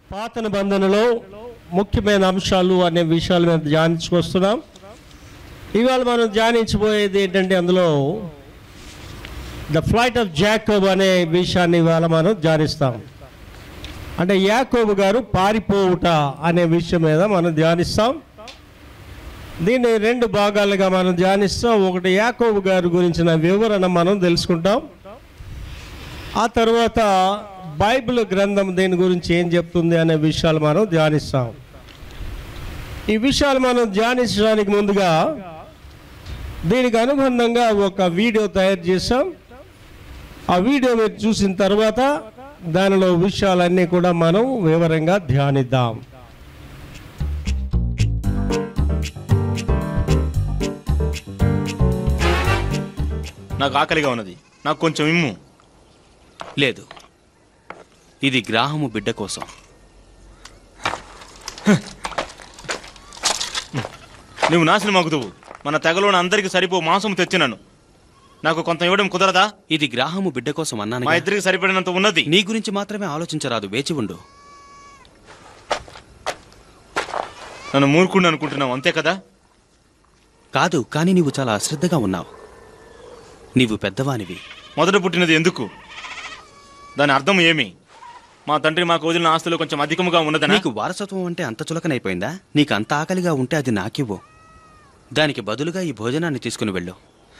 పాత నిబంధనలో ముఖ్యమైన అంశాలు అనే విషయాల మీద ధ్యానించుకొస్తున్నాం ఇవాళ మనం ధ్యానించబోయేది ఏంటంటే అందులో ద ఫ్లైట్ ఆఫ్ జాకోబ్ అనే విషయాన్ని ఇవాళ మనం ధ్యానిస్తాం అంటే యాకోబు గారు పారిపోవుట అనే విషయం మీద మనం ధ్యానిస్తాం దీన్ని రెండు భాగాలుగా మనం ధ్యానిస్తాం ఒకటి యాకోబు గారి గురించిన వివరణ మనం తెలుసుకుంటాం ఆ తర్వాత బైబిల్ గ్రంథం దీని గురించి ఏం చెప్తుంది అనే విషయాలు మనం ధ్యానిస్తాం ఈ విషయాలు మనం ధ్యానించడానికి ముందుగా దీనికి అనుబంధంగా ఒక వీడియో తయారు చేసాం ఆ వీడియో మీరు చూసిన తర్వాత దానిలో విషయాలన్నీ కూడా మనం వివరంగా ధ్యానిద్దాం నాకు ఆకలిగా ఉన్నది నాకు కొంచెం ఇమ్ము లేదు ఇది గ్రాహము బిడ్డ కోసం నువ్వు నాశనం అగుదువు మన తెగలోని అందరికి సరిపో మాంసం తెచ్చినాను నాకు కొంత ఇవ్వడం కుదరదా ఇది గ్రాహము బిడ్డ కోసం అన్నాను మా ఇద్దరికి సరిపడినంత ఉన్నది నీ గురించి మాత్రమే ఆలోచించరాదు వేచి ఉండు నన్ను మూర్ఖుడిని అనుకుంటున్నావు అంతే కదా కాదు కానీ నీవు చాలా అశ్రద్ధగా ఉన్నావు నీవు పెద్దవానివి మొదట పుట్టినది ఎందుకు దాని అర్థం ఏమి మా తండ్రి మాకు వదిలిన ఆస్తులు కొంచెం అధికముగా ఉన్నదనా నీకు వారసత్వం అంటే అంత చులకనైపోయిందా నీకు అంత ఆకలిగా ఉంటే అది నాకివ్వు దానికి బదులుగా ఈ భోజనాన్ని తీసుకుని వెళ్ళు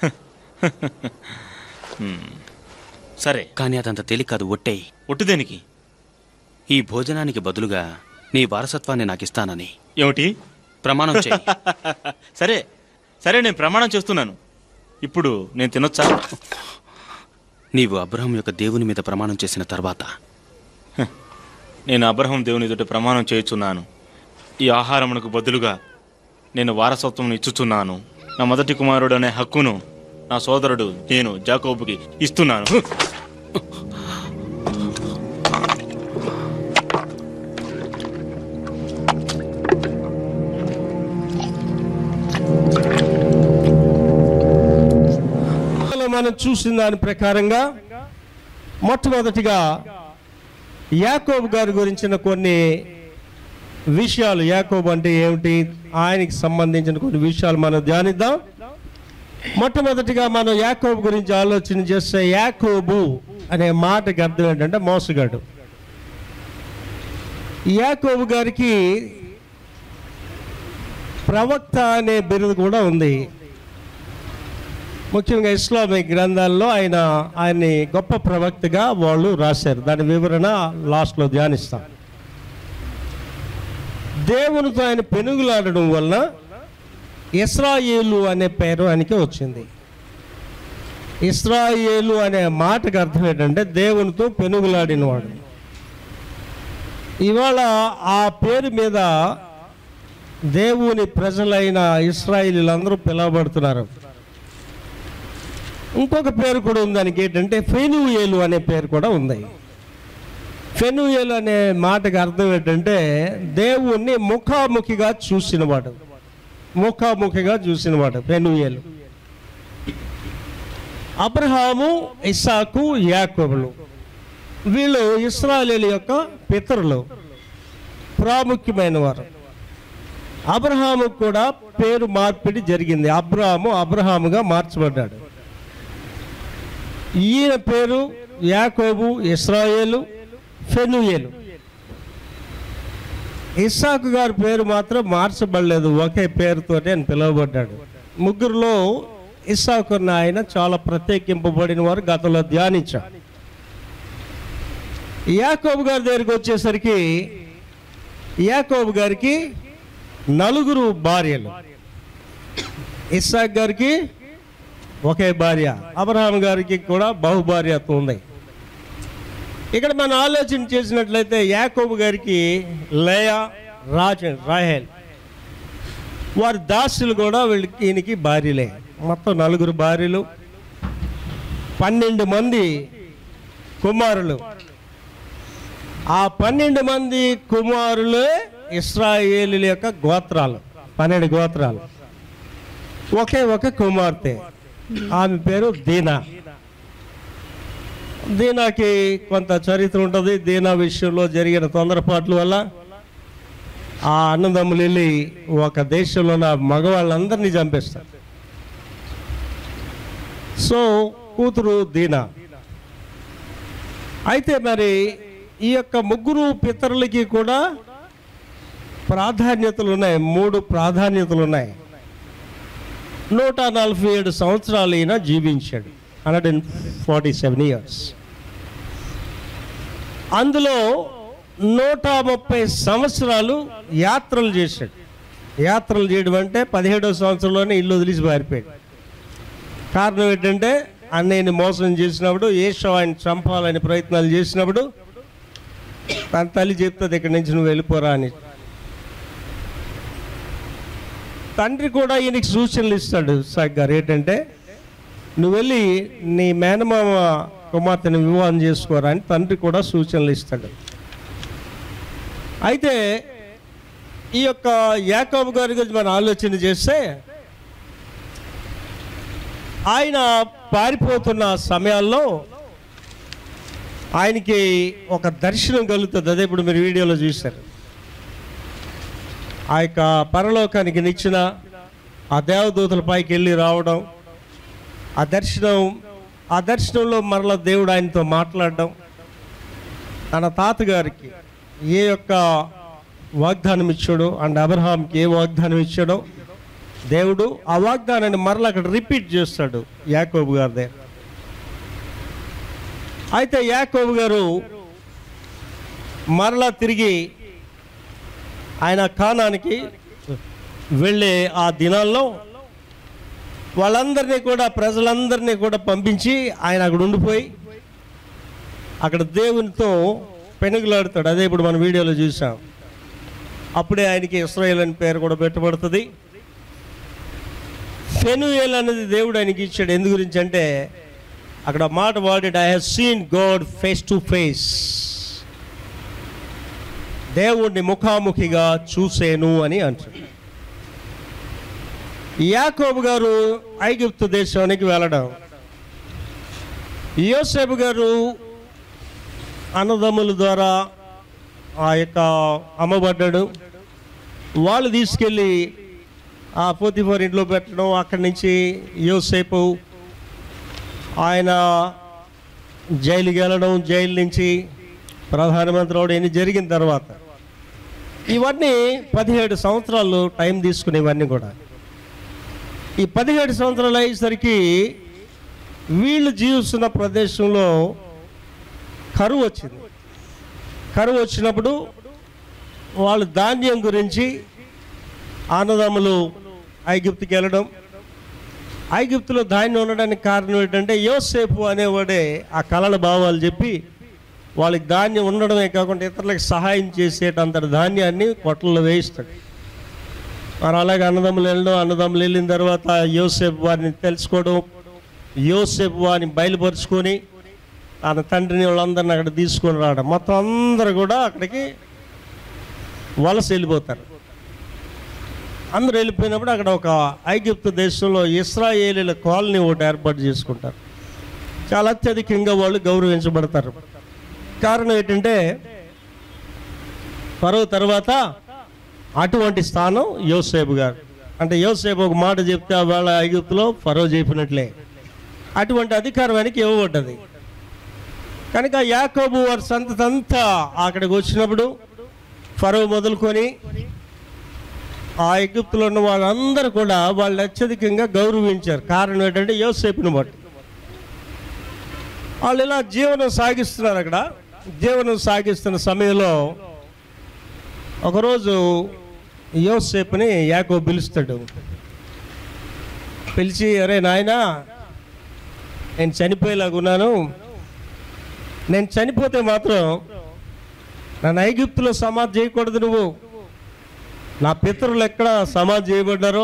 సరే కానీ అదంత తేలిక కాదు ఒట్టేయి ఒట్టు దేనికి ఈ భోజనానికి బదులుగా నీ వారసత్వాన్ని నాకిస్తానని ఏమిటి ప్రమాణం చేయి సరే సరే నేను ప్రమాణం చేస్తున్నాను ఇప్పుడు నేను తినొచ్చా నీవు అబ్రహం యొక్క దేవుని మీద ప్రమాణం చేసిన తర్వాత నేను అబ్రహం దేవుని ఎదుట ప్రమాణం చేయుచున్నాను ఈ ఆహారమునకు బదులుగా నేను వారసత్వం ఇచ్చుచున్నాను నా మొదటి కుమారుడు అనే హక్కును నా సోదరుడు నేను జాకోబుకి ఇస్తున్నాను ఇందులో మనం చూసిన దాని ప్రకారంగా మొట్టమొదటిగా యాకోబు గారి గురించిన కొన్ని విషయాలు యాకోబు అంటే ఏమిటి ఆయనకి సంబంధించిన కొన్ని విషయాలు మనం ధ్యానిద్దాం మొట్టమొదటిగా మనం యాకోబు గురించి ఆలోచన చేస్తే యాకోబు అనే మాటకి అర్థం ఏంటంటే మోసగాడు యాకోబు గారికి ప్రవక్త అనే బిరుదు కూడా ఉంది ముఖ్యంగా ఇస్లామిక్ గ్రంథాల్లో ఆయన ఆయన్ని గొప్ప ప్రవక్తగా వాళ్ళు రాశారు దాని వివరణ లాస్ట్లో ధ్యానిస్తాం దేవునితో ఆయన పెనుగులాడడం వలన ఇస్రాయేలు అనే పేరు ఆయనకి వచ్చింది ఇస్రాయేలు అనే మాటకు అర్థం ఏంటంటే దేవునితో పెనుగులాడినవాడు ఇవాళ ఆ పేరు మీద దేవుని ప్రజలైన ఇస్రాయిలీలందరూ పిలువబడుతున్నారు ఇంకొక పేరు కూడా ఉంది దానికి ఏంటంటే ఫెనుయేలు అనే పేరు కూడా ఉంది ఫెనుయేలు అనే మాటకి అర్థం ఏంటంటే దేవుణ్ణి ముఖాముఖిగా చూసినవాడు ముఖాముఖిగా చూసినవాడు ఫెనుయేలు అబ్రహాము ఇస్సాకు యాకోబులు వీళ్ళు ఇస్రాయేల్ యొక్క పితరులు ప్రాముఖ్యమైన వారు అబ్రహాము కూడా పేరు మార్పిడి జరిగింది అబ్రహాము అబ్రహాముగా మార్చబడ్డాడు ఈయన పేరు యాకోబు ఇస్రాయేలు ఫెనుయేలు ఇస్సాకు గారి పేరు మాత్రం మార్చబడలేదు ఒకే పేరుతోనే ఆయన పిలువబడ్డాడు ముగ్గురులో ఇస్సాకు అన్న ఆయన చాలా ప్రత్యేకింపబడిన వారు గతంలో ధ్యానించాం యాకోబు గారి దగ్గరికి వచ్చేసరికి యాకోబు గారికి నలుగురు భార్యలు ఇస్సాక్ గారికి ఒకే భార్య అబ్రహాం గారికి కూడా బహుభార్యత్వం ఉంది ఇక్కడ మనం ఆలోచన చేసినట్లయితే యాకోబు గారికి లయ రాజ రాహేల్ వారి దాసులు కూడా వీళ్ళకి ఈయనకి భార్యలే మొత్తం నలుగురు భార్యలు పన్నెండు మంది కుమారులు ఆ పన్నెండు మంది కుమారులే ఇస్రాయేలీల యొక్క గోత్రాలు పన్నెండు గోత్రాలు ఒకే ఒక కుమార్తె ఆమె పేరు దీనా దీనాకి కొంత చరిత్ర ఉంటుంది దీనా విషయంలో జరిగిన తొందరపాట్ల వల్ల ఆ అన్నదమ్ములు వెళ్ళి ఒక దేశంలో ఉన్న మగవాళ్ళందరినీ చంపేస్తారు సో కూతురు దీనా అయితే మరి ఈ యొక్క ముగ్గురు పితరులకి కూడా ప్రాధాన్యతలు ఉన్నాయి మూడు ప్రాధాన్యతలు ఉన్నాయి నూట నలభై ఏడు సంవత్సరాలు ఈయన జీవించాడు hundred and forty seven years అందులో నూట ముప్పై సంవత్సరాలు యాత్రలు చేశాడు యాత్రలు చేయడం అంటే పదిహేడవ సంవత్సరంలోనే ఇల్లు వదిలిసి పారిపోయాడు కారణం ఏంటంటే అన్నయ్యని మోసం చేసినప్పుడు ఏషో ఆయన చంపాలని ప్రయత్నాలు చేసినప్పుడు తన తల్లి చెప్తుంది ఇక్కడి నుంచి నువ్వు వెళ్ళిపోరా అని తండ్రి కూడా ఈయనకి సూచనలు ఇస్తాడు సాగ్ గారు ఏంటంటే నువ్వు వెళ్ళి నీ మేనమామ కుమార్తెని వివాహం చేసుకోరా అని తండ్రి కూడా సూచనలు ఇస్తాడు అయితే ఈ యొక్క యాకోబు గారి గురించి మనం ఆలోచన చేస్తే ఆయన పారిపోతున్న సమయాల్లో ఆయనకి ఒక దర్శనం కలుగుతుంది అదే ఇప్పుడు మీరు వీడియోలో చూశారు ఆ యొక్క పరలోకానికి నిచ్చిన ఆ దేవదూతల పైకి వెళ్ళి రావడం ఆ దర్శనం ఆ దర్శనంలో మరలా దేవుడు ఆయనతో మాట్లాడడం తన తాతగారికి ఏ యొక్క వాగ్దానం ఇచ్చాడో అండ్ అబ్రహాంకి ఏ వాగ్దానం ఇచ్చాడో దేవుడు ఆ వాగ్దానాన్ని మరలా అక్కడ రిపీట్ చేస్తాడు యాకోబు గారి దగ్గర అయితే యాకోబు గారు మరలా తిరిగి ఆయన కానానికి వెళ్ళే ఆ దినాల్లో వాళ్ళందరినీ కూడా ప్రజలందరినీ కూడా పంపించి ఆయన అక్కడ ఉండిపోయి అక్కడ దేవునితో పెనుగులాడుతాడు అదే ఇప్పుడు మన వీడియోలో చూసాం అప్పుడే ఆయనకి ఇస్రాయేల్ అని పేరు కూడా పెట్టబడుతుంది ఫెనుయేల్ అనేది దేవుడు ఆయనకి ఇచ్చాడు ఎందు గురించి అంటే అక్కడ మాట వాడేట I have seen God face to face దేవుణ్ణి ముఖాముఖిగా చూసేను అని అంటాడు యాకోబు గారు ఐగుప్తు దేశానికి వెళ్ళడం యోసేపు గారు అన్నదమ్ముల ద్వారా ఆ యొక్క అమ్మబడ్డాడు వాళ్ళు తీసుకెళ్ళి ఆ పోతిఫోర్ ఇంట్లో పెట్టడం అక్కడి నుంచి యోసేపు ఆయన జైలుకి వెళ్ళడం జైలు నుంచి ప్రధానమంత్రి అవడం ఇవన్నీ జరిగిన తర్వాత ఇవన్నీ పదిహేడు సంవత్సరాలు టైం తీసుకునే ఇవన్నీ కూడా ఈ పదిహేడు సంవత్సరాలు అయ్యేసరికి వీళ్ళు జీవిస్తున్న ప్రదేశంలో కరువు వచ్చింది కరువు వచ్చినప్పుడు వాళ్ళు ధాన్యం గురించి ఆనదమ్ములు ఐగుప్తుకి వెళ్ళడం ఐగుప్తులో ధాన్యం ఉండడానికి కారణం ఏంటంటే యోసేపు అనేవాడే ఆ కళల భావాలు చెప్పి వాళ్ళకి ధాన్యం ఉండడమే కాకుండా ఇతరులకు సహాయం చేసేటంత ధాన్యాన్ని కొట్లలో వేయిస్తాడు మరి అలాగే అన్నదమ్ములు వెళ్ళడం అన్నదమ్ములు వెళ్ళిన తర్వాత యోసేపు వారిని తెలుసుకోవడం యోసేపు వారిని బయలుపరుచుకొని తన తండ్రిని వాళ్ళందరిని అక్కడ తీసుకొని రావడం మొత్తం అందరూ కూడా అక్కడికి వలస వెళ్ళిపోతారు అందరూ వెళ్ళిపోయినప్పుడు అక్కడ ఒక ఐగిప్తు దేశంలో ఇస్రాయేలీల కాలనీ ఒకటి ఏర్పాటు చేసుకుంటారు చాలా అత్యధికంగా వాళ్ళు గౌరవించబడతారు కారణం ఏంటంటే పరవ తర్వాత అటువంటి స్థానం యోసేపు గారు అంటే యోసేపు ఒక మాట చెప్తే ఆ వేళ ఐగుప్తులో ఫరో చెప్పినట్లే అటువంటి అధికారం ఆయనకి ఇవ్వబడ్డది కనుక యాకోబు వారి సంతతి అంతా అక్కడికి వచ్చినప్పుడు ఫరో మొదలుకొని ఆ ఎగుప్తులో ఉన్న వాళ్ళందరూ కూడా వాళ్ళు అత్యధికంగా గౌరవించారు కారణం ఏంటంటే యోసేపుని బట్టి వాళ్ళు ఇలా జీవనం సాగిస్తున్నారు అక్కడ జీవనం సాగిస్తున్న సమయంలో ఒకరోజు యోసేపుని యాకో పిలుస్తాడు పిలిచి అరే నాయనా నేను చనిపోయేలాగున్నాను నేను చనిపోతే మాత్రం నన్ను ఐగుప్తులో సమాధి చేయకూడదు నువ్వు నా పితరులు ఎక్కడ సమాధి చేయబడ్డారో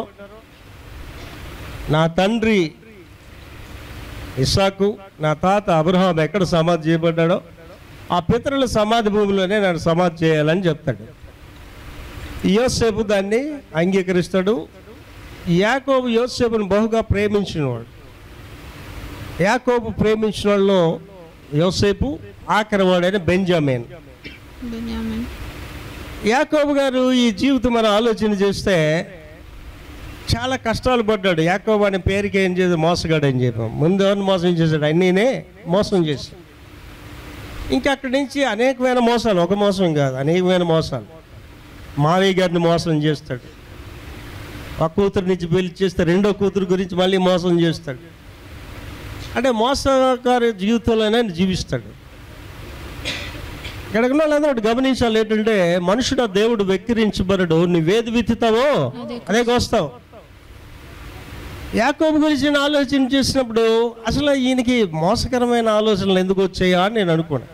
నా తండ్రి ఇస్సాకు నా తాత అబ్రహాం ఎక్కడ సమాధి చేయబడ్డాడో ఆ పితరుల సమాధి భూమిలోనే నన్ను సమాధి చేయాలని చెప్తాడు యోసేపు దాన్ని అంగీకరిస్తాడు యాకోబు యోసేపుని బహుగా ప్రేమించినవాడు యాకోబు ప్రేమించిన వాళ్ళలో యోసేపు ఆఖరి వాడైన బెంజామిన్ బెన్యామిన్ యాకోబు గారు ఈ జీవితం మనం ఆలోచన చేస్తే చాలా కష్టాలు పడ్డాడు యాకోబు అనే పేరుకి ఏం చేసి మోసగాడు అని చెప్పాం ముందు ఎవరిని మోసం చేశాడు అన్నీనే మోసం చేశాడు ఇంకా అక్కడి నుంచి అనేకమైన మోసాలు ఒక మోసం కాదు అనేకమైన మోసాలు మావయ్య గారిని మోసం చేస్తాడు ఒక కూతురు నుంచి పెళ్లి చేస్తే రెండో కూతురు గురించి మళ్ళీ మోసం చేస్తాడు అంటే మోసగారి జీవితంలోనే ఆయన జీవిస్తాడు ఇక్కడ ఉన్న వాళ్ళందరూ ఒకటి గమనించాలి ఏంటంటే మనుషుడు ఆ దేవుడు వెక్కిరించబడడు నువ్వేది విత్తుతావో అదే కోస్తావు యాకోబు గురించి నేను ఆలోచన చేసినప్పుడు అసలు ఈయనకి మోసకరమైన ఆలోచనలు ఎందుకు వచ్చాయా అని నేను అనుకున్నాను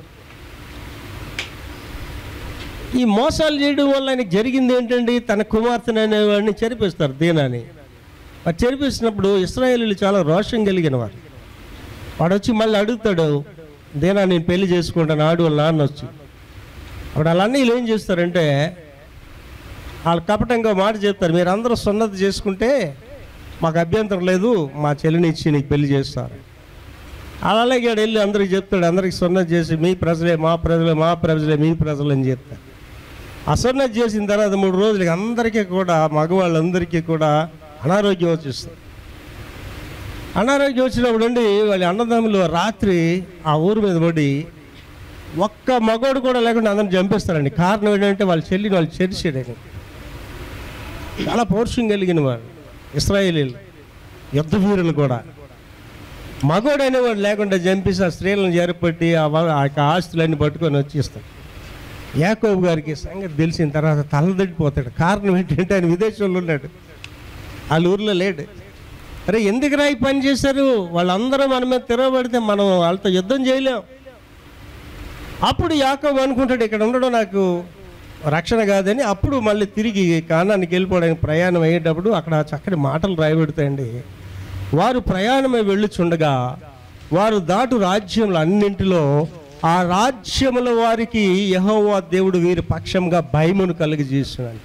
ఈ మోసాలు చేయడం వల్ల ఆయనకి జరిగింది ఏంటండి తన కుమార్తెను అనేవాడిని చెరిపిస్తారు దీనాని మరి చెరిపిస్తున్నప్పుడు ఇస్రాయేలీలు చాలా రోషం కలిగిన వారు వాడు వచ్చి మళ్ళీ అడుగుతాడు దేనా నేను పెళ్లి చేసుకుంటాను ఆడు వాళ్ళ నాన్న వచ్చి అప్పుడు వాళ్ళన్నీ వీళ్ళు ఏం చేస్తారంటే వాళ్ళు కపటంగా మాట చెప్తారు మీరు అందరూ సున్నతి చేసుకుంటే మాకు అభ్యంతరం లేదు మా చెల్లిని ఇచ్చి నీకు పెళ్లి చేస్తారు అలాగే ఆడు వెళ్ళి అందరికి చెప్తాడు అందరికి సున్నతి చేసి మీ ప్రజలే మా ప్రజలే మా ప్రజలే మీ ప్రజలు అని చెప్తారు అసున్నతి చేసిన తర్వాత మూడు రోజులకి అందరికీ కూడా మగవాళ్ళందరికీ కూడా అనారోగ్యం వచ్చేస్తుంది అనారోగ్యం వచ్చినప్పుడు అండి వాళ్ళ అన్నదమ్ములు రాత్రి ఆ ఊరు మీద పడి ఒక్క మగోడు కూడా లేకుండా అందరిని చంపేస్తారండి కారణం ఏంటంటే వాళ్ళ చెల్లిని వాళ్ళు చెరిచాడని చాలా పౌరుషం కలిగిన వాడు ఇస్రాయేలీలు యుద్ధ వీరులు కూడా మగోడు అనేవాడు లేకుండా చంపేసి ఆ స్త్రీలను చేరపట్టి ఆ వా- ఆ యొక్క ఆస్తులన్నీ పట్టుకొని వచ్చేస్తాడు యాకోబు గారికి సంగతి తెలిసిన తర్వాత తలదడిపోతాడు కారణం ఏంటంటే ఆయన విదేశంలో ఉన్నాడు వాళ్ళ ఊర్లో లేడు అరే ఎందుకురా ఈ పని చేశారు వాళ్ళందరూ మన మీద తిరగబడితే మనం వాళ్ళతో యుద్ధం చేయలేం అప్పుడు యాకోబు అనుకుంటాడు ఇక్కడ ఉండడం నాకు రక్షణ కాదని అప్పుడు మళ్ళీ తిరిగి కానానికి వెళ్ళిపోవడానికి ప్రయాణం అయ్యేటప్పుడు అక్కడ చక్కటి మాటలు రాయబెడతాయండి వారు ప్రయాణమై వెళ్ళుచుండగా వారు దాటు రాజ్యములు అన్నింటిలో ఆ రాజ్యముల వారికి యెహోవా దేవుడు వీరి పక్షంగా భయమును కలిగజేస్తున్నాడు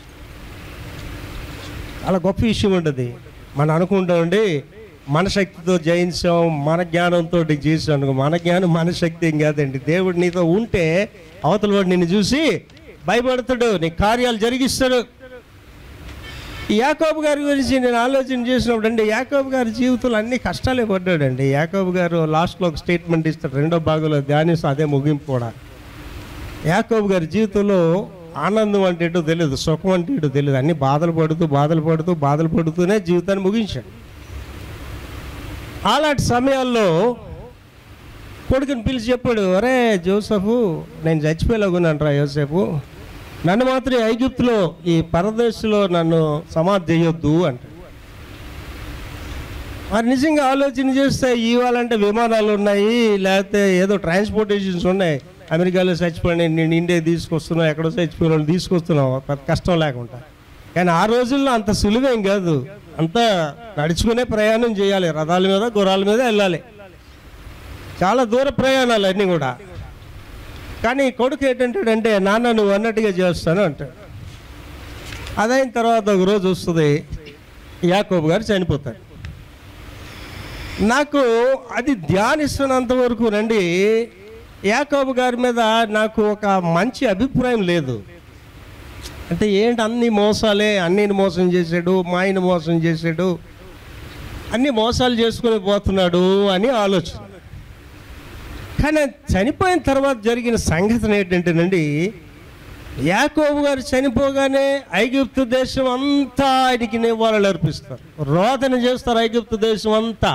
చాలా గొప్ప విషయం ఉంటుంది మనం అనుకుంటామండి మన శక్తితో జయించాం మన జ్ఞానంతో చేసాం అనుకో మన జ్ఞానం మన శక్తి ఏం కాదండి దేవుడు నీతో ఉంటే అవతల వాడు నిన్ను చూసి భయపడతాడు నీ కార్యాలు జరిగిస్తాడు ఈ యాకోబు గారి గురించి నేను ఆలోచన చేసినప్పుడు అండి యాకోబు గారి జీవితంలో అన్ని కష్టాలే పడ్డాడండి యాకోబు గారు లాస్ట్లో ఒక స్టేట్మెంట్ ఇస్తాడు రెండో భాగంలో ధ్యానిస్తూ అదే ముగింపు కూడా యాకోబు గారి జీవితంలో ఆనందం అంటే ఏంటో తెలియదు సుఖం అంటే ఏంటో తెలియదు అన్ని బాధలు పడుతూ బాధలు పడుతూ బాధలు పడుతూనే జీవితాన్ని ముగించాడు అలాంటి సమయాల్లో కొడుకుని పిలిచి చెప్పాడు అరే జోసఫు నేను చచ్చిపోయేలాగున్నాను రా యోసేపు నన్ను మాత్రం ఐగుప్తులో ఈ పరదేశంలో నన్ను సమాధి చేయొద్దు అంటాడు మరి నిజంగా ఆలోచన చేస్తే ఇవ్వాలంటే విమానాలు ఉన్నాయి లేకపోతే ఏదో ట్రాన్స్పోర్టేషన్స్ ఉన్నాయి అమెరికాలో చచ్చిపోయిన నేను ఇండియా తీసుకొస్తున్నావు ఎక్కడో చచ్చిపోయిన వాళ్ళు తీసుకొస్తున్నావు పెద్ద కష్టం లేకుండా కానీ ఆ రోజుల్లో అంత సులువేం కాదు అంతా నడుచుకునే ప్రయాణం చేయాలి రథాల మీద గుర్రాల మీద వెళ్ళాలి చాలా దూర ప్రయాణాలు అన్నీ కూడా కానీ కొడుకు ఏంటంటాడంటే నాన్న నువ్వు అన్నట్టుగా చేస్తాను అంటాడు అదైన తర్వాత ఒక రోజు వస్తుంది యాకోబు గారు చనిపోతాడు నాకు అది ధ్యానిస్తున్నంత వరకు రండి యాకోబు గారి మీద నాకు ఒక మంచి అభిప్రాయం లేదు అంటే ఏంటి అన్ని మోసాలే అన్నిని మోసం చేశాడు మా ఆయన మోసం చేశాడు అన్ని మోసాలు చేసుకుని పోతున్నాడు అని ఆలోచన కానీ చనిపోయిన తర్వాత జరిగిన సంఘటన ఏంటంటేనండి యాకోబు గారు చనిపోగానే ఐగుప్తు దేశం అంతా ఆయనకి నివాళులు అర్పిస్తారు రోదన చేస్తారు ఐగుప్తు దేశం అంతా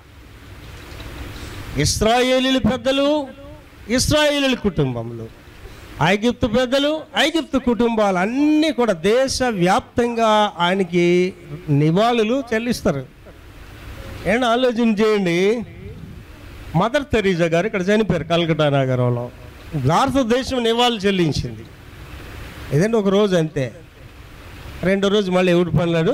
ఇస్రాయేలీల పెద్దలు ఇస్రాయేలీల కుటుంబములు ఐగిప్తు పెద్దలు ఐగిప్తు కుటుంబాలు అన్నీ కూడా దేశవ్యాప్తంగా ఆయనకి నివాళులు చెల్లిస్తారు ఏంటి ఆలోచన చేయండి మదర్ తెరీజా గారు ఇక్కడ చనిపోయారు కల్కటా నగరంలో భారతదేశం నివాళులు చెల్లించింది ఇదండి ఒక రోజు అంతే రెండో రోజు మళ్ళీ ఎవడు పనులను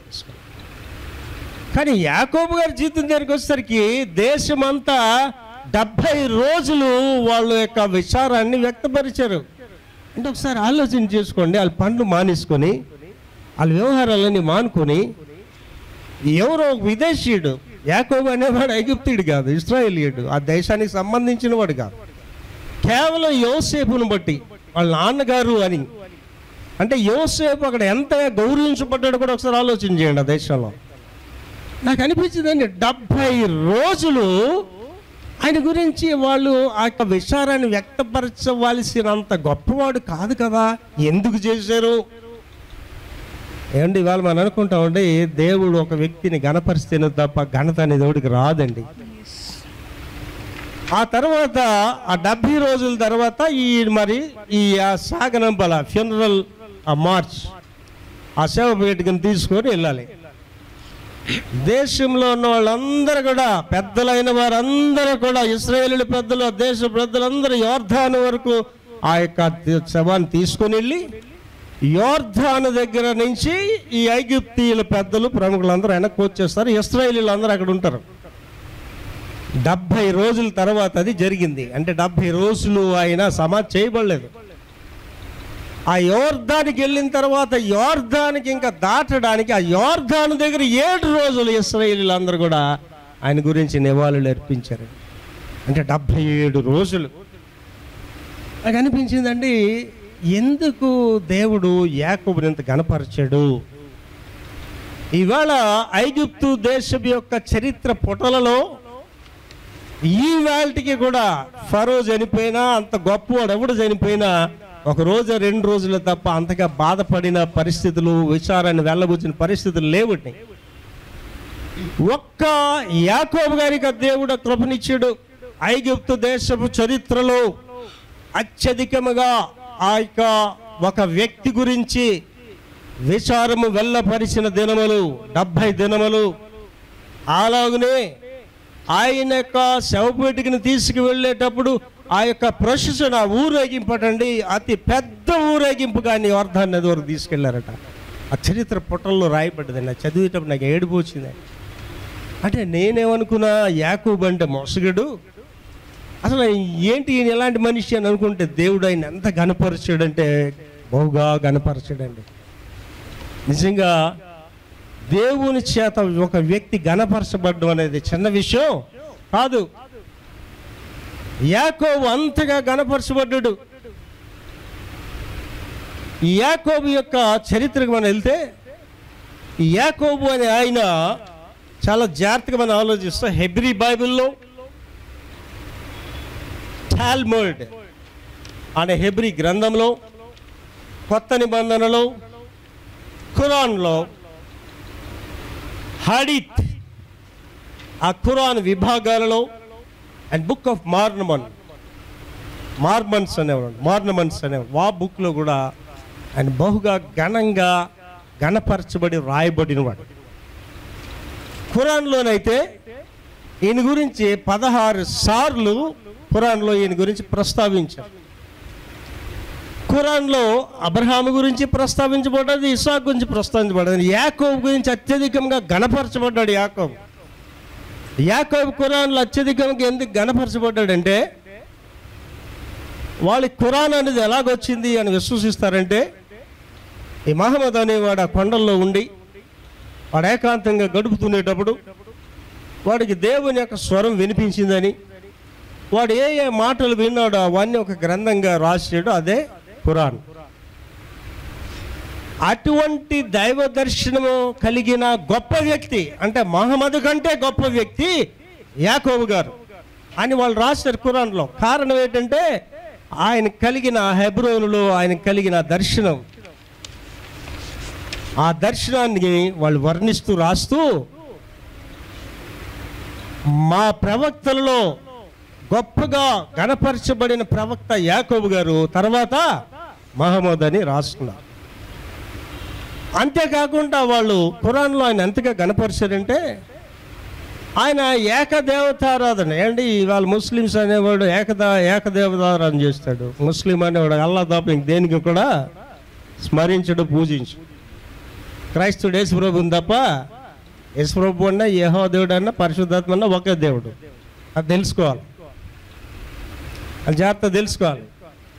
కానీ యాకోబు గారి జీవితం దగ్గరికి వచ్చేసరికి దేశమంతా డెబ్భై రోజులు వాళ్ళ యొక్క విచారాన్ని వ్యక్తపరిచారు అంటే ఒకసారి ఆలోచన చేసుకోండి వాళ్ళ పనులు మానేసుకొని వాళ్ళ వ్యవహారాలన్నీ మానుకొని ఎవరో ఒక విదేశీయుడు యాకోబు అనేవాడు ఐగుప్తుడు కాదు ఇస్రాయేలీయుడు ఆ దేశానికి సంబంధించిన వాడు కాదు కేవలం యోసేపును బట్టి వాళ్ళ నాన్నగారు అని అంటే యోసేపు అక్కడ ఎంత గౌరవించబడ్డాడో కూడా ఒకసారి ఆలోచన చేయండి ఆ దేశంలో నాకు అనిపించిందండి డెబ్భై రోజులు ఆయన గురించి వాళ్ళు ఆ యొక్క విచారాన్ని వ్యక్తపరచవలసినంత గొప్పవాడు కాదు కదా ఎందుకు చేశారు ఏమండి ఇవాళ మనం అనుకుంటామండి దేవుడు ఒక వ్యక్తిని గణపరిస్తేనే తప్ప ఘనత అనేది దేవుడికి రాదండి ఆ తర్వాత ఆ డెబ్భై రోజుల తర్వాత ఈ మరి ఈ ఆ సాగనంపల ఫ్యూనరల్ ఆ మార్చ్ ఆ సేవ వేదికను తీసుకొని వెళ్ళాలి దేశంలో ఉన్న వాళ్ళందరూ కూడా పెద్దలైన వారందరూ కూడా ఇస్రాయేలు పెద్దలు ఆ దేశ పెద్దలందరూ యోర్ధాను వరకు ఆ యొక్క శవాన్ని తీసుకొని వెళ్ళి యోర్ధాను దగ్గర నుంచి ఈ ఐగుప్తీయుల పెద్దలు ప్రముఖులందరూ వెనక్కి వచ్చేస్తారు ఇస్రాయేలీలు అందరూ అక్కడ ఉంటారు డెబ్భై రోజుల తర్వాత అది జరిగింది అంటే డెబ్భై రోజులు ఆయన సమాధి చేయబడలేదు ఆ యోర్ధానికి వెళ్ళిన తర్వాత యోర్ధానికి ఇంకా దాటడానికి ఆ యోర్ధాను దగ్గర ఏడు రోజులు ఇస్రాయేలీలు అందరూ కూడా ఆయన గురించి నివాళులు అర్పించారు అంటే డెబ్భై ఏడు రోజులు నాకు అనిపించిందండి ఎందుకు దేవుడు యాకోబుని ఇంత గణపరిచాడు ఇవాళ ఐగుప్తు దేశం యొక్క చరిత్ర పుటలలో ఈ వేళటికి కూడా ఫరో చనిపోయినా అంత గొప్పవాడు ఎవడు చనిపోయినా ఒక రోజు రెండు రోజులు తప్ప అంతగా బాధపడిన పరిస్థితులు విచారాన్ని వెళ్ళబుచ్చిన పరిస్థితులు లేవుటి ఒక్క యాకోబు గారికి ఆ దేవుడు కృపనిచ్చాడు ఐగుప్తు దేశపు చరిత్రలో అత్యధికముగా ఆ యొక్క ఒక వ్యక్తి గురించి విచారము వెళ్ళపరిచిన దినములు డెబ్భై దినములు అలాగనే ఆయన యొక్క శవపేటికను తీసుకువెళ్ళేటప్పుడు ఆ యొక్క ప్రొసెషన్ ఆ ఊరేగింపటండి అతి పెద్ద ఊరేగింపుగా ఆయన అర్థాన్ని అది వరకు తీసుకెళ్లారట ఆ చరిత్ర పుటల్లో రాయబడ్డదండి ఆ చదివేటప్పుడు నాకు ఏడుపు వచ్చింది అంటే నేనేమనుకున్నా యాకూబ్ అంటే మొసగడు అసలు ఏంటి ఈయన ఎలాంటి మనిషి అని అనుకుంటే దేవుడు ఆయన ఎంత గణపరిచాడంటే బహుగా గణపరచాడండి నిజంగా దేవుని చేత ఒక వ్యక్తి గణపరచబడడం అనేది చిన్న విషయం కాదు యాకోబు అంతగా గణపరచబడ్డాడు ఈ యాకోబు యొక్క చరిత్రకు మనం వెళ్తే ఈ యాకోబు అనే ఆయన చాలా జాగ్రత్తగా మనం ఆలోచిస్తాం హెబ్రీ బైబిల్లో టాల్మర్డ్ అనే హెబ్రీ గ్రంథంలో కొత్త నిబంధనలో ఖురాన్లో హడిత్ ఆ ఖురాన్ విభాగాలలో and book of Mormon Mormons అనేవాడు మార్నమన్స్ అనేవాడు ఆ బుక్లో కూడా ఆయన బహుగా ఘనంగా గణపరచబడి రాయబడినవాడు ఖురాన్లోనైతే ఈయన గురించి పదహారు సార్లు ఖురాన్లో ఈయన గురించి ప్రస్తావించారు ఖురాన్లో అబ్రహాము గురించి ప్రస్తావించబడ్డది ఇసాక్ గురించి ప్రస్తావించబడ్డది యాకోబు గురించి అత్యధికంగా గణపరచబడ్డాడు యాకోబు యాకోబు ఖురాన్లో అత్యధికంగా ఎందుకు గణపరచబడ్డాడంటే వాళ్ళ ఖురాన్ అనేది ఎలాగొచ్చింది అని విశ్వసిస్తారంటే ఈ మహమ్మద్ అనేవాడు ఆ కొండల్లో ఉండి వాడు ఏకాంతంగా గడుపుతునేటప్పుడు వాడికి దేవుని యొక్క స్వరం వినిపించిందని వాడు ఏ ఏ మాటలు విన్నాడో అవన్నీ ఒక గ్రంథంగా రాసాడు అదే ఖురాన్ అటువంటి దైవ దర్శనము కలిగిన గొప్ప వ్యక్తి అంటే మహమ్మద్ కంటే గొప్ప వ్యక్తి యాకోబు గారు అని వాళ్ళు రాశారు ఖురాన్లో కారణం ఏంటంటే ఆయన కలిగిన హెబ్రోనులో ఆయన కలిగిన దర్శనం ఆ దర్శనాన్ని వాళ్ళు వర్ణిస్తూ రాస్తూ మా ప్రవక్తలలో గొప్పగా గణపరచబడిన ప్రవక్త యాకోబు గారు తర్వాత మహమ్మద్ అని రాసుకున్నారు అంతేకాకుండా వాళ్ళు ఖురాన్లో ఆయన ఎంతగా గణపరిచారంటే ఆయన ఏకదేవతారాధన ఏంటి ఇవాళ ముస్లిమ్స్ అనేవాడు ఏకదా ఏకదేవతారాధన చేస్తాడు ముస్లిం అనేవాడు అల్లా తప్ప ఇంక దేనికి కూడా స్మరించడు పూజించు క్రైస్తుడు యేసుప్రభుని తప్ప యేసుప్రభు అన్న యహో దేవుడు అన్న పరిశుద్ధాత్మ అన్న ఒకే దేవుడు అది తెలుసుకోవాలి అది జాగ్రత్త తెలుసుకోవాలి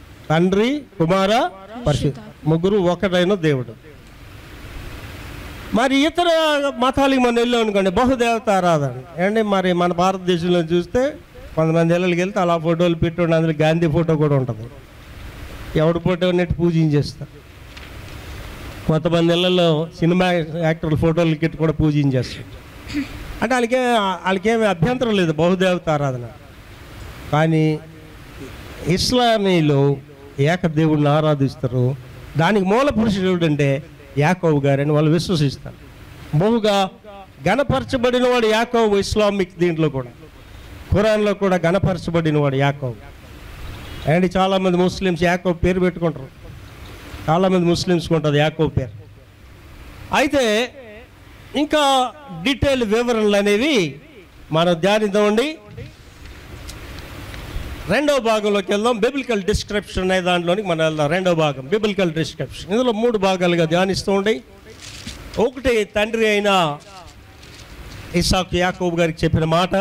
తండ్రి కుమార పరిశుద్ధ ముగ్గురు ఒకటైన దేవుడు మరి ఇతర మతాలకి మనం వెళ్ళాం అనుకోండి బహుదేవత ఆరాధన ఏంటి మరి మన భారతదేశంలో చూస్తే కొంతమంది ఇళ్ళకి వెళ్తే అలా ఫోటోలు పెట్టి అందులో గాంధీ ఫోటో కూడా ఉంటుంది ఎవడి ఫోటో నెట్టి పూజించేస్తారు కొంతమంది ఇళ్ళల్లో సినిమా యాక్టర్ల ఫోటోలు పెట్టి కూడా పూజించేస్తారు అంటే వాళ్ళకే వాళ్ళకేమి అభ్యంతరం లేదు బహుదేవత ఆరాధన కానీ ఇస్లామీలో ఏకదేవుడిని ఆరాధిస్తారు దానికి మూల పురుషుడు ఎవడంటే యాకోబు గారని వాళ్ళు విశ్వసిస్తారు బహుగా గణపరచబడిన వాడు యాకోబు ఇస్లామిక్ దీంట్లో కూడా ఖురాన్లో కూడా గణపరచబడిన వాడు యాకోబు అండ్ చాలామంది ముస్లిమ్స్ యాకోబు పేరు పెట్టుకుంటారు చాలామంది ముస్లిమ్స్కి ఉంటుంది యాకోబు పేరు అయితే ఇంకా డీటెయిల్ వివరణలు అనేవి మనం ధ్యానిద్దామండి రెండవ భాగంలోకి వెళ్దాం బిబిలికల్ డిస్క్రిప్షన్ అనే దాంట్లోనికి మనం వెళ్దాం రెండవ భాగం బిబిలికల్ డిస్క్రిప్షన్ ఇందులో మూడు భాగాలుగా ధ్యానిస్తూ ఉండి ఒకటి తండ్రి అయిన ఇసాకు యాకోబు గారికి చెప్పిన మాట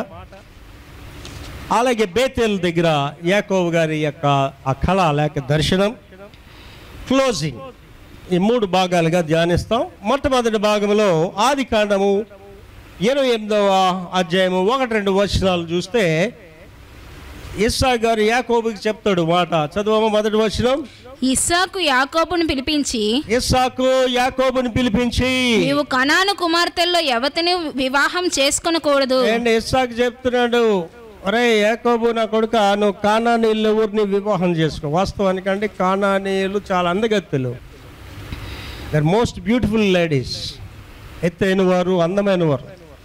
అలాగే బేతేల్ దగ్గర యాకోబు గారి యొక్క ఆ కళ లేక దర్శనం క్లోజింగ్ ఈ మూడు భాగాలుగా ధ్యానిస్తాం మొట్టమొదటి భాగంలో ఆది కాండము ఇరవై ఎనిమిదవ అధ్యాయము ఒకటి రెండు వచనాలు చూస్తే ఇస్సా గారు యాకోబుకి చెప్తాడు మాట చదువు మొదటి వచనం ఇస్సాకు యాకోబును పిలిపించి ఇస్సాకు యాకోబుని పిలిపించి నీవు కనాను కుమార్తెల్లో ఎవతిని వివాహం చేసుకొనకూడదు ఏంటి ఇస్సాకు చెప్తున్నాడు అరే యాకోబు నా కొడుక నువ్వు కానానీళ్ళ ఊరిని వివాహం చేసుకో వాస్తవానికంటే కానానీయులు చాలా అందగత్తెలు దర్ మోస్ట్ బ్యూటిఫుల్ లేడీస్ ఎత్తైన వారు అందమైన వారు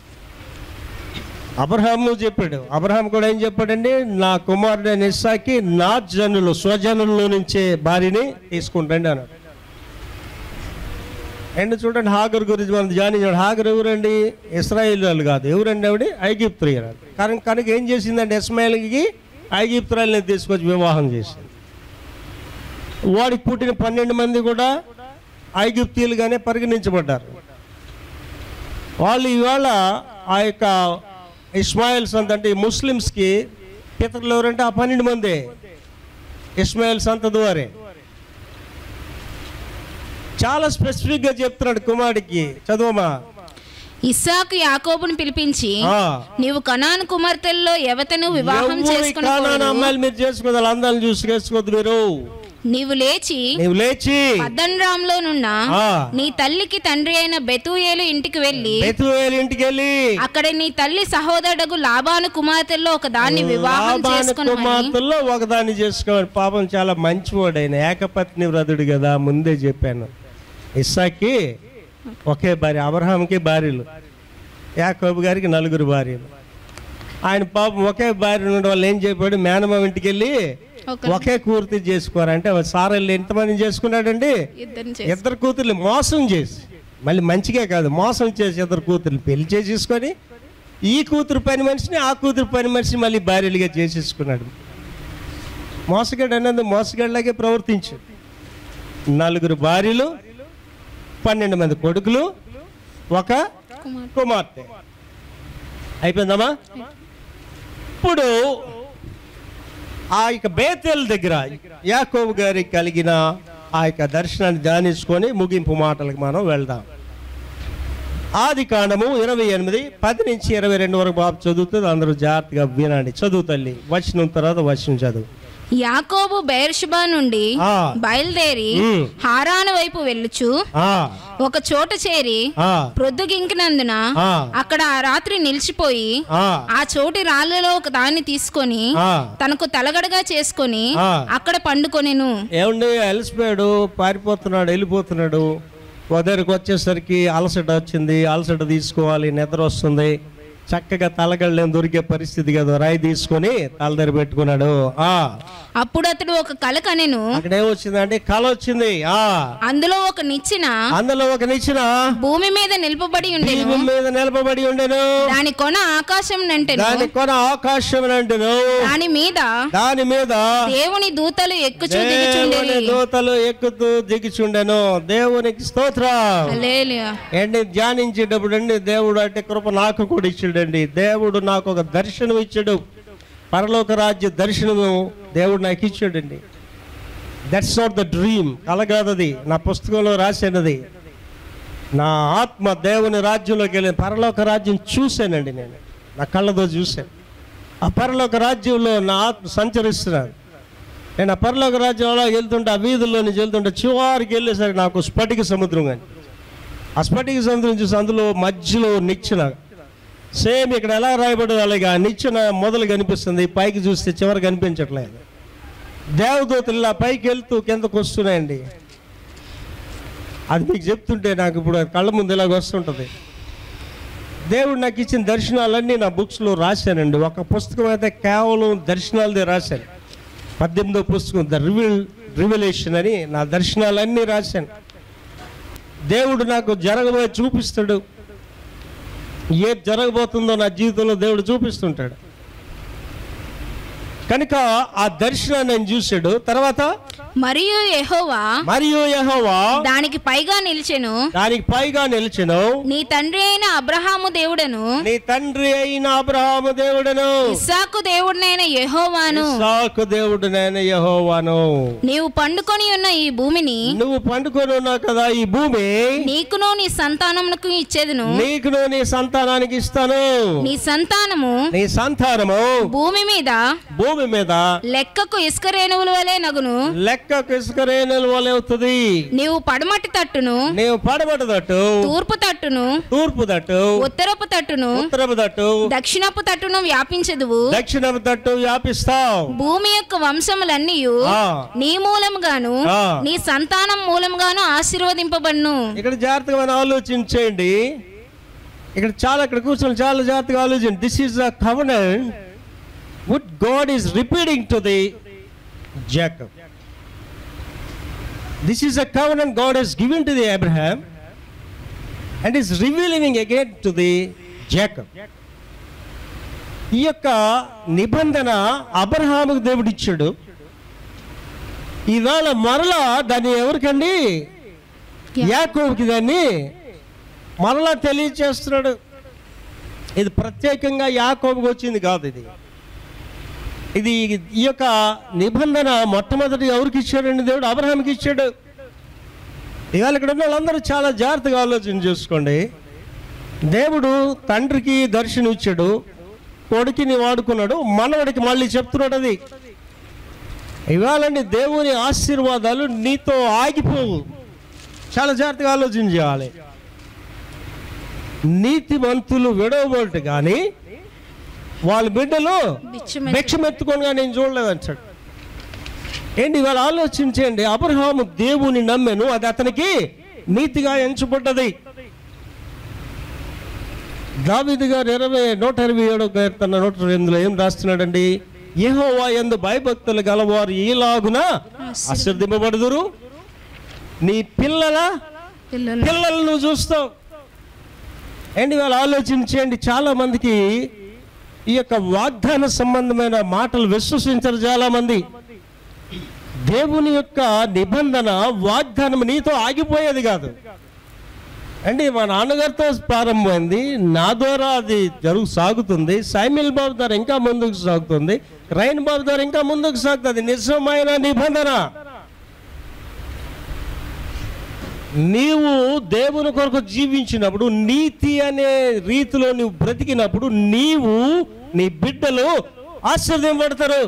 అబ్రహాము చెప్పాడు అబ్రహాం కూడా ఏం చెప్పాడండి నా కుమారుడు ఇస్సాకి నా జనులు స్వజనుల్లో నుంచే భార్యని తీసుకుంటండి అన్నాడు అండ్ చూడండి హాగర్ గురించి మనం ధ్యానించాడు హాగర్ ఎవరండి ఇస్రాయిల్ వాళ్ళు కాదు ఎవరండి ఆవిడ ఐగిప్తురాలు కానీ కనుక ఏం చేసిందంటే ఇస్మాయిల్కి ఐగిప్తురాలని తీసుకొచ్చి వివాహం చేసింది వాడికి పుట్టిన పన్నెండు మంది కూడా ఐగిప్తీయులుగానే పరిగణించబడ్డారు వాళ్ళు ఇవాళ ఆ యొక్క ఇస్మాయిల్స్ అంత అంటే ఈ ముస్లిమ్స్కి పితరులు ఎవరంటే ఆ పన్నెండు మందే ఇస్మాయిల్ సంత ద్వారే చాలా స్పెసిఫిక్ గా చెప్తున్నాడు కుమారుడికి చదువమా ఇస్సాకు యాకోబును పిలిపించి ఆ. నీవు కనాను కుమార్తెల్లో ఎవతను వివాహం ఎవ్వరి కానాన చేసుకునకూడదు అమ్మాయిలు మీరు చేసుకోవద్దు వాళ్ళ అందాలను చూసి చేసుకోవద్దు మీరు నీవు లేచి నీవు లేచి పద్దన్రాంలో నున్న ఆ. నీ తల్లికి తండ్రి అయిన బెతూయేలు ఇంటికి వెళ్ళి బెతువేలు ఇంటికి వెళ్ళి అక్కడ నీ తల్లి సహోదరుడు లాబాను కుమార్తెల్లో ఒక దాన్ని వివాహం లాబాను చేసుకుని కుమార్తెల్లో ఒకదాన్ని చేసుకోవాలి పాపం చాలా మంచివాడు ఆయన ఏకపత్ని వ్రతుడు కదా ముందే చెప్పాను ఇస్సాకి ఒకే భార్య అబ్రహాంకి భార్యలు యాకోబు గారికి నలుగురు భార్యలు ఆయన పాపం ఒకే భార్య ఉండడం వల్ల ఏం చెప్పాడు మేనమామ ఇంటికి వెళ్ళి ఒక ఒకే కూతురు చేసుకోరంటే సారల్ని ఎంతమంది చేసుకున్నాడండి ఇద్దరిని ఇద్దరు కూతుర్లు మోసం చేసి మళ్ళీ మంచిగా కాదు మోసం చేసి ఇద్దరు కూతుర్లు పెళ్లి చేసేసుకొని ఈ కూతురు పని మనిషిని ఆ కూతురు పని మనిషిని మళ్ళీ భార్యలుగా చేసేసుకున్నాడు మోసగాడు అన్నది మోసగాడిలాగే ప్రవర్తించు నలుగురు భార్యలు పన్నెండు మంది కొడుకులు ఒక కుమార్ కుమార్తె అయిపోయిందమ్మా ఇప్పుడు ఆ యొక్క బేతేల్ దగ్గర యాకోబు గారికి కలిగిన ఆ యొక్క దర్శనాన్ని ధ్యానించుకొని ముగింపు మాటలకు మనం వెళ్దాం ఆది కాండము ఇరవై ఎనిమిది పది నుంచి ఇరవై రెండు వరకు బాబు చదువుతుంది అందరూ జాగ్రత్తగా వినండి చదువు తల్లి వచ్చిన తర్వాత వచ్చిన చదువు యాకోబు బెయర్షుబా నుండి ఆ. బయలుదేరి ఉమ్. హారాను వైపు వెళ్ళుచు ఆ, ఒక చోట చేరి ఆ, ప్రొద్దుగింకినందున ఆ. అక్కడ ఆ రాత్రి నిలిచిపోయి ఆ, ఆ చోటి రాళ్ళలో ఒక దాన్ని తీసుకొని ఆ. తనకు తలగడగా చేసుకొని ఆ. అక్కడ పండుకొనెను ఏమండి అలసిపోయాడు పారిపోతున్నాడు వెళ్ళిపోతున్నాడు వదరికి వచ్చేసరికి అలసట వచ్చింది అలసట తీసుకోవాలి నిద్ర వస్తుంది చక్కగా తలగళ్ళేం దొరికే పరిస్థితి కదా రాయి తీసుకొని తలదరి పెట్టుకున్నాడు ఆ అప్పుడు అతడు ఒక కల కనెను అక్కడ ఏమొచ్చిందంటే కళ వచ్చింది ఆ అందులో ఒక నిచ్చిన అందులో ఒక నిచ్చిన భూమి మీద నిలుపబడి ఉండెను దీపం మీద నిలపబడి ఉండెను దాని కొన ఆకాశం నంటెను దాని కొన ఆకాశం అంటేను దాని మీద దాని మీద దేవుని దూతలు ఎక్కుచూ దేవుని దిగుచుండేవి దూతలు ఎక్కుతూ దిగుచుండెను దేవునికి స్తోత్రం హల్లెలూయా. ఏంటి ధ్యానించేటప్పుడు అండి దేవుడు అంటే కృప నాకు కూడా ఇచ్చాడండి దేవుడు నాకు ఒక దర్శనం ఇచ్చాడు పరలోక రాజ్య దర్శనము దేవుడు నాకు ఇచ్చాడండి దట్స్ నాట్ ద డ్రీమ్ కల కాదు అది నా పుస్తకంలో రాసినది నా ఆత్మ దేవుని రాజ్యంలోకి వెళ్ళి పరలోక రాజ్యం చూశానండి నేను నా కళ్ళతో చూశాను ఆ పరలోక రాజ్యంలో నా ఆత్మ సంచరిస్తున్నాను నేను ఆ పరలోక రాజ్యంలో వెళ్తుంటే ఆ వీధుల్లో నుంచి వెళ్తుంటే చివరికి వెళ్ళేసరికి నాకు స్ఫటిక సముద్రం కానీ ఆ స్ఫటిక సముద్రం చూసి అందులో మధ్యలో నిచ్చెన సేమ్ ఇక్కడ ఎలా రాయబడదు అలాగే ఆ నిచ్చెన మొదలు కనిపిస్తుంది పైకి చూస్తే చివరి కనిపించట్లేదు దేవదూతలు ఇలా పైకి వెళ్తూ కిందకు వస్తున్నాయండి అది మీకు చెప్తుంటే నాకు ఇప్పుడు అది కళ్ళ ముందు ఇలాగ వస్తుంటుంది దేవుడు నాకు ఇచ్చిన దర్శనాలన్నీ నా బుక్స్లో రాశానండి ఒక పుస్తకం అయితే కేవలం దర్శనాలదే రాశాను పద్దెనిమిదో పుస్తకం ద రివిల్ రివల్యూషన్ అని నా దర్శనాలన్నీ రాశాను దేవుడు నాకు జరగబోయే చూపిస్తాడు ఏది జరగబోతుందో నా జీవితంలో దేవుడు చూపిస్తుంటాడు కనుక ఆ దర్శనాన్ని నేను చూశాడు తర్వాత మరియు యెహోవా మరియు యెహోవా దానికి పైగా నిలిచెను దానికి పైగా నిలిచెను నీ తండ్రి అయిన అబ్రహాము దేవుడను నీ తండ్రి అయిన అబ్రహాము దేవుడను ఇస్సాకు దేవుడినైన యెహోవాను ఇస్సాకు దేవుడు నేను యెహోవాను నీవు పండుకొని ఉన్న ఈ భూమిని నువ్వు పండుకొని ఉన్నావు కదా ఈ భూమి నీకును నీ సంతానమునకు ఇచ్చేదును నీకును నీ సంతానానికి ఇస్తాను నీ సంతానము నీ సంతానము భూమి మీద భూమి మీద లెక్కకు ఇసుక రేణువుల వలె నగును లెక్కకు ఇసుక రేణుల వలె అవుతుంది నీవు పడమటి తట్టును నీవు పడమట తట్టు తూర్పు తట్టును తూర్పు తట్టు ఉత్తరపు తట్టును ఉత్తరపు తట్టు దక్షిణపు తట్టును వ్యాపించదువు దక్షిణపు తట్టు వ్యాపిస్తావు భూమి యొక్క వంశములన్నీ ఆ. నీ మూలముగాను ఆ. నీ సంతానం మూలముగాను ఆశీర్వదింపబడును ఇక్కడ జాగ్రత్తగా మనం ఆలోచించేయండి ఇక్కడ చాలా ఇక్కడ కూర్చొని చాలా జాగ్రత్తగా ఆలోచించండి this is the covenant would God is repeating to the Jacob this is the covenant God is given to the Abraham and is revealing again to the Jacob ఈ యొక్క నిబంధన అబ్రహాముకు దేవుడు ఇచ్చాడు ఇవాళ మరలా దాన్ని ఎవరికండి యాకోబుకి దాన్ని మరలా తెలియచేస్తున్నాడు ఇది ప్రత్యేకంగా యాకోబుకి వచ్చింది కాదు ఇది ఇది ఈ యొక్క నిబంధన మొట్టమొదటి ఎవరికి ఇచ్చాడండి దేవుడు అబ్రహాంకి ఇచ్చాడు ఇవాళ ఇక్కడ ఉన్న వాళ్ళందరూ చాలా జాగ్రత్తగా ఆలోచన చేసుకోండి దేవుడు తండ్రికి దర్శనం ఇచ్చాడు కొడుకుని వాడుకున్నాడు మనవడికి మళ్ళీ చెప్తున్నాడు అది ఇవాళండి దేవుని ఆశీర్వాదాలు నీతో ఆగిపోవు చాలా జాగ్రత్తగా ఆలోచన చేయాలి నీతిమంతులు విడవబోటు కానీ వాళ్ళ బిడ్డలు బిచ్చమెత్తు- భిక్షమెత్తుకొని నేను చూడలేదు అంటాడు ఏంటి ఇవాళ ఆలోచించండి అబ్రహాము దేవుని నమ్మెను అది అతనికి నీతిగా ఎంచబడ్డది దావీదు గారు ఇరవై నూట ఇరవై ఏడో కీర్తన నూట ఇరవై ఎనిమిదిలో ఏం రాస్తున్నాడండి యెహోవా యందు భయభక్తులు గలవారు ఈలాగున ఆశీర్దింపబడుదురు నీ పిల్లల పిల్లలు పిల్లలు నువ్వు చూస్తావు ఏంటి వాళ్ళు ఆలోచించండి చాలా మందికి ఈ యొక్క వాగ్దాన సంబంధమైన మాటలు విశ్వసించరు చాలా మంది దేవుని యొక్క నిబంధన వాగ్దానం నీతో ఆగిపోయేది కాదు అంటే మా నాన్నగారితో ప్రారంభమైంది నా ద్వారా అది జరుగు సాగుతుంది సైమిల్ బాబు ద్వారా ఇంకా ముందుకు సాగుతుంది రైన్ బాబు ద్వారా ఇంకా ముందుకు సాగుతుంది నిజమైన నిబంధన నీవు దేవుని కొరకు జీవించినప్పుడు నీతి అనే రీతిలో నువ్వు బ్రతికినప్పుడు నీవు నీ బిడ్డలు ఆశ్చర్యపడతారు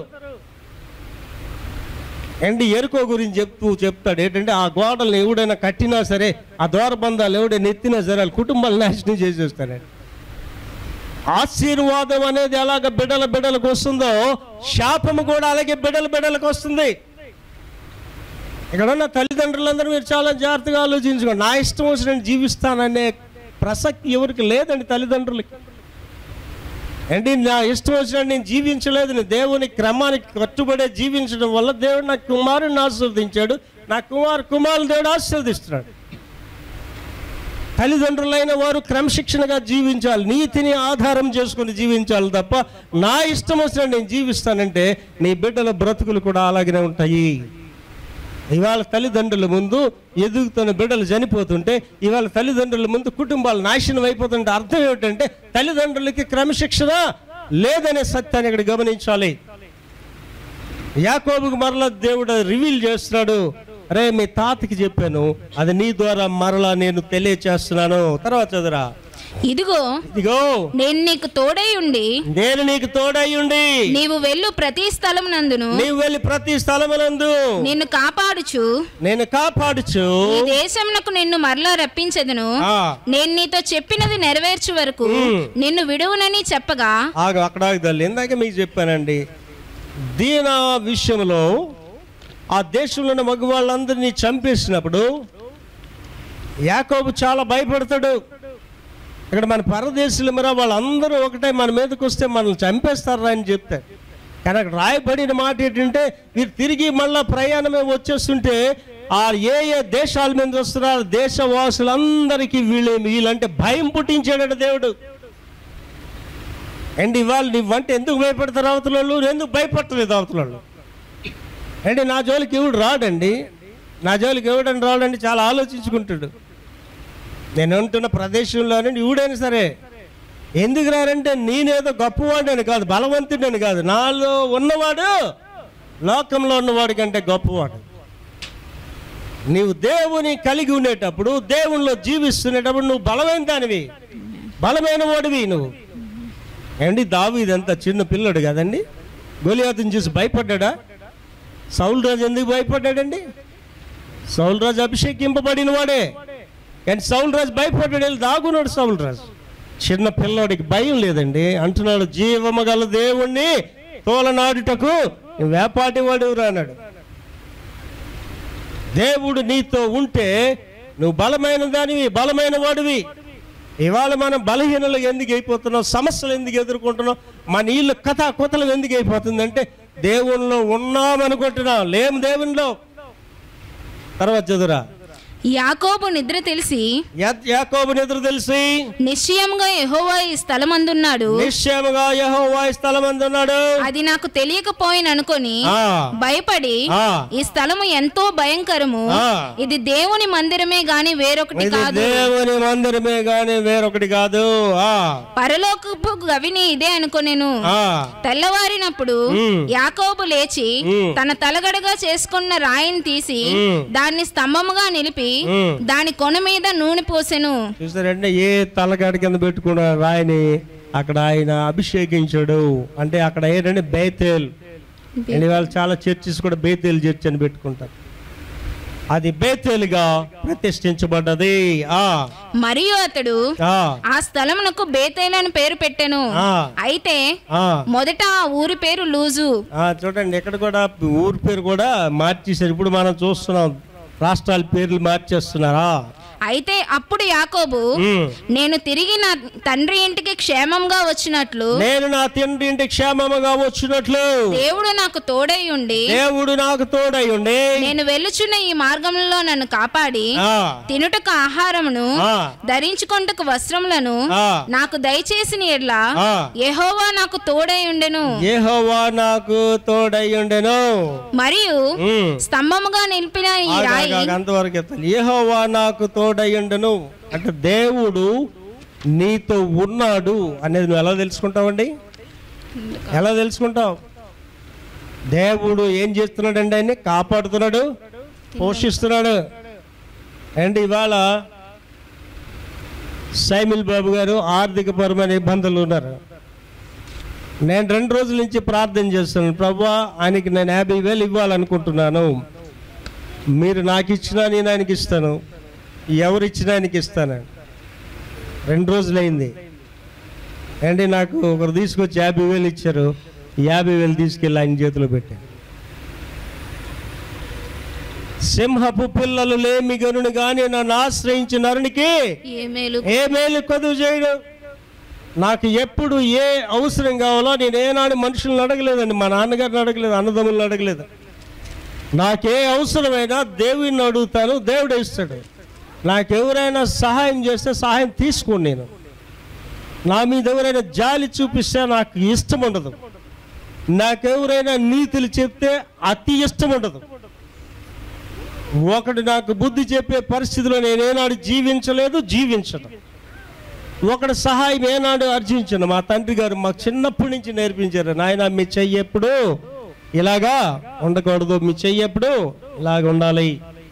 అండి ఎరుకో గురించి చెప్తూ చెప్తాడు ఏంటంటే ఆ గోడలను ఎవడైనా కట్టినా సరే ఆ ద్వారబంధాలు ఎవడైనా ఎత్తినా సరే వాళ్ళ కుటుంబాలు నాశనం చేసేస్తాడు ఆశీర్వాదం అనేది ఎలాగ బిడ్డల బిడ్డలకు వస్తుందో శాపము కూడా అలాగే బిడ్డల బిడ్డలకు వస్తుంది ఇక్కడ ఉన్న తల్లిదండ్రులందరూ మీరు చాలా జాగ్రత్తగా ఆలోచించుకోండి నా ఇష్టం వచ్చిన నేను జీవిస్తాననే ప్రసక్తి ఎవరికి లేదండి తల్లిదండ్రులకి ఏంటి నా ఇష్టం వచ్చిన నేను జీవించలేదు నేను దేవుని క్రమానికి కట్టుబడే జీవించడం వల్ల దేవుడు నా కుమారుని ఆశీర్వదించాడు నా కుమారు కుమారుని దేవుడు ఆశీర్వదిస్తున్నాడు తల్లిదండ్రులైన వారు క్రమశిక్షణగా జీవించాలి నీతిని ఆధారం చేసుకుని జీవించాలి తప్ప నా ఇష్టం వచ్చిన నేను జీవిస్తానంటే నీ బిడ్డల బ్రతుకులు కూడా అలాగనే ఉంటాయి ఇవాళ తల్లిదండ్రుల ముందు ఎదుగుతున్న బిడ్డలు చనిపోతుంటే ఇవాళ తల్లిదండ్రుల ముందు కుటుంబాలు నాశనం అయిపోతుంటే అర్థం ఏమిటంటే తల్లిదండ్రులకి క్రమశిక్షణ లేదనే సత్యాన్ని ఇక్కడ గమనించాలి యాకోబుకు మరల దేవుడు రివీల్ చేస్తున్నాడు అరే మీ తాతకి చెప్పాను అది నీ ద్వారా మరలా నేను తెలియచేస్తున్నాను తర్వాత చదురా ఇదిగో ఇదిగో నేను నీకు తోడై ఉండి నేను నీకు తోడయ్యుండి నీవు వెళ్ళు ప్రతి స్థలం నందును నీవు వెళ్ళి ప్రతి స్థలమునందు నిన్ను కాపాడుచు నేను కాపాడుచు ఈ దేశమునకు నిన్ను మరలా రప్పించదును ఆ, నేను నీతో చెప్పినది నెరవేర్చు వరకు నిన్ను విడువునని చెప్పగా ఆగు అక్కడ ఆగుదల్లి ఇందాక మీకు చెప్పానండి దీన విషయంలో ఆ దేశంలో ఉన్న మగవాళ్ళందరినీ చంపేసినప్పుడు యాకోబు చాలా భయపడతాడు ఇక్కడ మన పరదేశులు మరో వాళ్ళందరూ ఒకటే మన మీదకి వస్తే మనల్ని చంపేస్తారా అని చెప్తారు కానీ అక్కడ రాయబడిన మాట ఏంటంటే వీరు తిరిగి మళ్ళా ప్రయాణమే వచ్చేస్తుంటే ఆ ఏ ఏ దేశాల మీద వస్తున్నారు దేశవాసులందరికీ వీళ్ళు వీళ్ళంటే భయం పుట్టించాడు దేవుడు అండ్ ఇవాళ నువ్వంటే ఎందుకు భయపడతారు అవతల వాళ్ళు ఎందుకు భయపడతలేదు అవతల వాళ్ళు అంటే నా జోలికి ఎవడు రాడండి నా జోలికి ఎవడని రాడండి చాలా ఆలోచించుకుంటాడు నేను ఉంటున్న ప్రదేశంలో నుండి ఎవడైనా సరే ఎందుకు రారంటే నేనేదో గొప్పవాడని కాదు బలవంతుడని కాదు నాలో ఉన్నవాడు లోకంలో ఉన్నవాడి కంటే గొప్పవాడు నీవు దేవుని కలిగి ఉండేటప్పుడు దేవునిలో జీవిస్తునేటప్పుడు నువ్వు బలమైన దానివి బలమైన వాడివి నువ్వు ఏమండి దావీదంతా చిన్న పిల్లడు కదండి గొలియాతుని చూసి భయపడ్డా సౌల్ రాజు ఎందుకు భయపడ్డాడండి సౌల్ రాజు అభిషేకింపబడిన వాడే కానీ సౌల్ రాజు భయపడ్డాడు వెళ్ళి దాగున్నాడు సౌల్ రాజు చిన్న పిల్లోడికి భయం లేదండి అంటున్నాడు జీవము గల దేవుణ్ణి తోలనాడుటకు వేపాటి వాడు అన్నాడు దేవుడు నీతో ఉంటే నువ్వు బలమైన దానివి బలమైన వాడివి ఇవాళ మనం బలహీనలు ఎందుకు అయిపోతున్నాం సమస్యలు ఎందుకు ఎదుర్కొంటున్నాం మన ఇల్లు కథ కొతలు ఎందుకు అయిపోతుందంటే దేవునిలో ఉన్నామనుకుంటున్నాం లేము దేవునిలో తర్వాత చదురా యాకోబు నిద్ర తెలిసి యాకోబు నిద్ర తెలిసి నిశ్చయముగా యెహోవా ఈ స్థలమందున్నాడు నిశ్చయముగా యెహోవా ఈ స్థలమందు ఉన్నాడు అది నాకు తెలియకపోయిన అనుకొని ఆ, భయపడి ఆ. ఈ స్థలము ఎంతో భయంకరము ఆ. ఇది దేవుని మందిరమే గాని వేరొకటి ఇది కాదు దేవుని మందిరమే గాని వేరొకటి కాదు ఆ పరలోకపు గవిని ఇదే అనుకొనెను ఆ తెల్లవారినప్పుడు మ్. యాకోబు లేచి మ్. తన తలగడగా చేసుకున్న రాయిని తీసి మ్. దాన్ని స్తంభముగా నిలిపి మ్. దాని కొన మీద నూనె పోసెను చూసారంటే ఏ తలగాడి కింద పెట్టుకున్న రాయిని అక్కడ ఆయన అభిషేకించాడు అంటే అక్కడ ఏంటంటే బేతేల్ అండ్ ఇవాళ చాలా చర్చిస్ కూడా బేతేల్ చర్చ్ అని పెట్టుకుంటారు అది బేతేలుగా ప్రతిష్ఠించబడ్డది ఆ మరియు అతడు ఆ ఆ స్థలమునకు బేతేలు అని పేరు పెట్టెను ఆ. అయితే ఆ మొదట ఆ ఊరి పేరు లూజు ఆ, చూడండి ఇక్కడ కూడా ఊరి పేరు కూడా మార్చేశారు ఇప్పుడు మనం చూస్తున్నాం రాష్ట్రాల పేర్లు మార్చేస్తున్నారా అయితే అప్పుడు యాకోబు ఉమ్. నేను తిరిగి నా తండ్రి ఇంటికి క్షేమంగా వచ్చినట్లు నేను నా తండ్రి ఇంటి క్షేమముగా వచ్చినట్లు దేవుడు నాకు తోడై ఉండి దేవుడు నాకు తోడై ఉండి నేను వెళ్ళుచున్న ఈ మార్గంలో నన్ను కాపాడి ఆ, తినుటకు ఆహారమును ఆ, ధరించుకొంటకు వస్త్రములను ఆ. నాకు దయచేసిన ఎడ్లా ఆ. యెహోవా నాకు తోడై ఉండెను యెహోవా నాకు తోడై ఉండెను మరియు ఉమ్. స్తంభముగా నిలిపిన ఈ ఆగు, రాయి ఆగు, ఆగు, అంతవరకు ఎత్తాలి యెహోవా నాకు తోడై ఉండెను అంటే దేవుడు నీతో ఉన్నాడు అనేది నువ్వు ఎలా తెలుసుకుంటావండి ఎలా తెలుసుకుంటావు దేవుడు ఏం చేస్తున్నాడండి ఆయన్ని కాపాడుతున్నాడు పోషిస్తున్నాడు అండ్ ఇవాళ సైమిల్ బాబు గారు ఆర్థికపరమైన ఇబ్బందులు ఉన్నారు నేను రెండు రోజుల నుంచి ప్రార్థన చేస్తున్నాను ప్రభా ఆయనకి నేను యాభై వేలు ఇవ్వాలనుకుంటున్నాను మీరు నాకు ఇచ్చినా నేను ఆయనకి ఇస్తాను ఎవరు ఇచ్చినా ఆయనకి ఇస్తాను రెండు రోజులైంది అండి నాకు ఒకరు తీసుకొచ్చి యాభై వేలు ఇచ్చారు యాభై వేలు తీసుకెళ్ళి ఆయన చేతిలో పెట్టాను సింహపు పిల్లలు లేమి గనుని కానీ నన్ను ఆశ్రయించిన నరునికి ఏ మేలు ఏ మేలు కొదువు చేయడు నాకు ఎప్పుడు ఏ అవసరం కావాలో నేను ఏనాడు మనుషులను అడగలేదండి మా నాన్నగారిని అడగలేదు అన్నదమ్ములను అడగలేదు నాకే అవసరమైనా దేవుడిని అడుగుతాను దేవుడు ఇస్తాడు నాకు ఎవరైనా సహాయం చేస్తే సహాయం తీసుకోండి నేను నా మీద ఎవరైనా జాలి చూపిస్తే నాకు ఇష్టం ఉండదు నాకెవరైనా నీతులు చెప్తే అతి ఇష్టం ఉండదు ఒకడు నాకు బుద్ధి చెప్పే పరిస్థితిలో నేను ఏనాడు జీవించలేదు జీవించను ఒకడు సహాయం ఏనాడు అర్జించను మా తండ్రి గారు మాకు చిన్నప్పటి నుంచి నేర్పించారు నాయన మీ చెయ్యి ఎప్పుడు ఇలాగా ఉండకూడదు మీ చెయ్యి ఎప్పుడు ఇలాగ ఉండాలి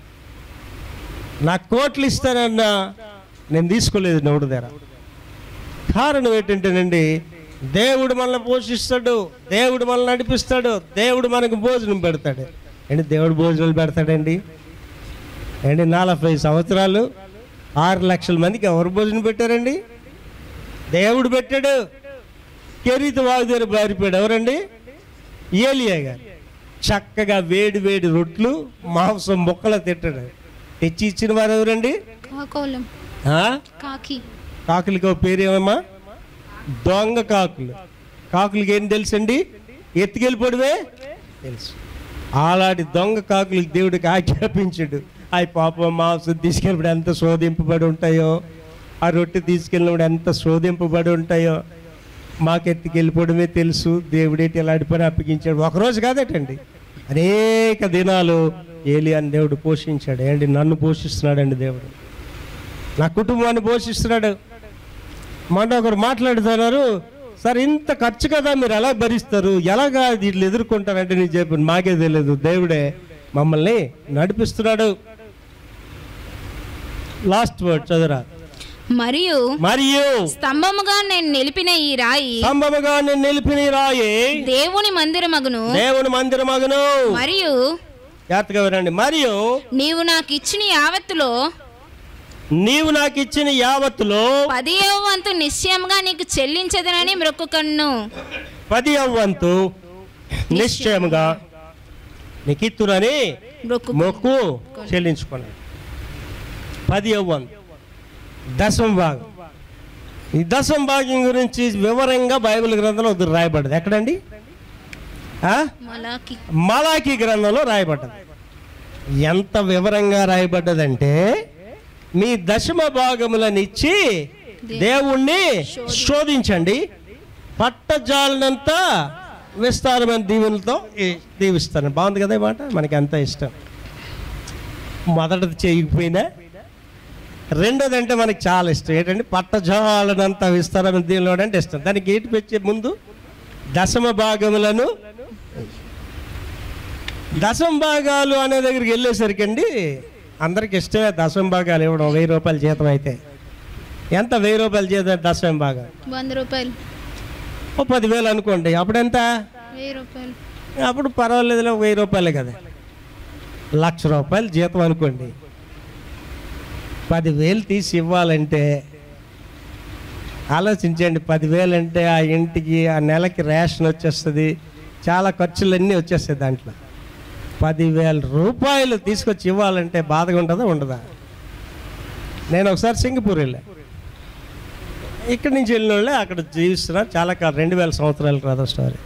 నాకు కోట్లు ఇస్తానన్నా నేను తీసుకోలేదు నోడు దగ్గర కారణం ఏంటంటేనండి దేవుడు మనల్ని పోషిస్తాడు దేవుడు మనల్ని నడిపిస్తాడు దేవుడు మనకు భోజనం పెడతాడు ఏంటి దేవుడు భోజనాలు పెడతాడండి ఏంటి నలభై సంవత్సరాలు ఆరు లక్షల మందికి ఎవరు భోజనం పెట్టారండి దేవుడు పెట్టాడు కెరీత వాగు దగ్గర బారిపోయాడు ఎవరండి ఏలియా గారు చక్కగా వేడి వేడి రొట్లు మాంసం ముక్కలు తిట్టాడు తెచ్చి ఇచ్చిన వారు ఎవరండి కాకోలం ఆ? కాకి కాకులకి ఒక పేరేమమ్మా దొంగ కాకులు కాకులకి ఏం తెలుసండి ఎత్తుకెళ్ళిపోవడమే తెలుసు అలాంటి దొంగ కాకులకి దేవుడికి ఆజ్ఞాపించాడు అవి పాపం మాంసం తీసుకెళ్ళినప్పుడు ఎంత శోధింపబడి ఉంటాయో ఆ రొట్టె తీసుకెళ్ళినప్పుడు ఎంత శోధింపబడి ఉంటాయో మాకెత్తుకెళ్ళిపోవడమే తెలుసు దేవుడేటి ఇలాంటి పని అప్పగించాడు ఒకరోజు కాదటండి అనేక దినాలు ఏలియాని దేవుడు పోషించాడు ఏంటి నన్ను పోషిస్తున్నాడండి దేవుడు నా కుటుంబాన్ని పోషిస్తున్నాడు మొన్న ఒకరు మాట్లాడుతున్నారు సార్ ఇంత ఖర్చు కదా మీరు ఎలా భరిస్తారు ఎలాగా వీళ్ళు ఎదుర్కొంటారంటే నేను చెప్పాను మాకే తెలియదు దేవుడే మమ్మల్ని నడిపిస్తున్నాడు లాస్ట్ వర్డ్ చదురా మరియు మరియు స్తంభముగా నేను నిలిపిన ఈ రాయి స్తంభముగా నేను నిలిపిన ఈ రాయి దేవుని మందిరమగును దేవుని మందిరమగును మరియు జాగ్రత్తగా వినండి మరియు నీవు నాకు ఇచ్చిన యావత్తులో నీవు నాకు ఇచ్చిన యావత్తులో పదియవ వంతు నిశ్చయముగా నీకు చెల్లించదనని మొక్కుకన్ను పది అవ్వంతు నిశ్చయముగా నీకు ఇత్తునని మొక్కు మొక్కు చెల్లించుకున్నాడు పది అవ్వంతు దశం భాగం ఈ దశం భాగం గురించి వివరంగా బైబిల్ గ్రంథంలో ఒకటి రాయబడ్డది ఎక్కడండి ఆ? మలాకి మలాకి గ్రంథంలో రాయబడ్డది ఎంత వివరంగా రాయబడ్డదంటే మీ దశమ భాగములనిచ్చి దేవుణ్ణి శోధించండి పట్టజాలనంత విస్తారమైన దీవెనలతో ఈ- దీవిస్తాను బాగుంది కదా ఈ మాట మనకి అంత ఇష్టం మొదటిది చేయకపోయినా రెండోది అంటే మనకి చాలా ఇష్టం ఏంటంటే పట్టజాలనంత విస్తారమైన దీవెనలు అంటే ఇష్టం దానికి ఏంటి పెంచే ముందు దశమ భాగములను దశం భాగాలు అనే దగ్గరికి వెళ్ళేసరికి అండి అందరికి ఇష్టమే దశం భాగాలు ఇవ్వడం వెయ్యి రూపాయల జీతం అయితే ఎంత వెయ్యి రూపాయల జీతం దశం భాగాలు వంద రూపాయలు ఓ పదివేలు అనుకోండి అప్పుడు ఎంత వెయ్యి రూపాయలు అప్పుడు పర్వాలేదులే ఒక వెయ్యి రూపాయలే కదా లక్ష రూపాయలు జీతం అనుకోండి పదివేలు తీసి ఇవ్వాలంటే ఆలోచించండి పదివేలు అంటే ఆ ఇంటికి ఆ నెలకి రేషన్ వచ్చేస్తుంది చాలా ఖర్చులన్నీ వచ్చేస్తాయి దాంట్లో పదివేల రూపాయలు తీసుకొచ్చి ఇవ్వాలంటే బాధగా ఉంటుందా ఉండదా నేను ఒకసారి సింగపూర్ వెళ్ళా ఇక్కడి నుంచి వెళ్ళిన వాళ్ళే అక్కడ జీవిస్తున్నారు చాలా కాలం రెండు వేల సంవత్సరాల క్రితం స్టోరీ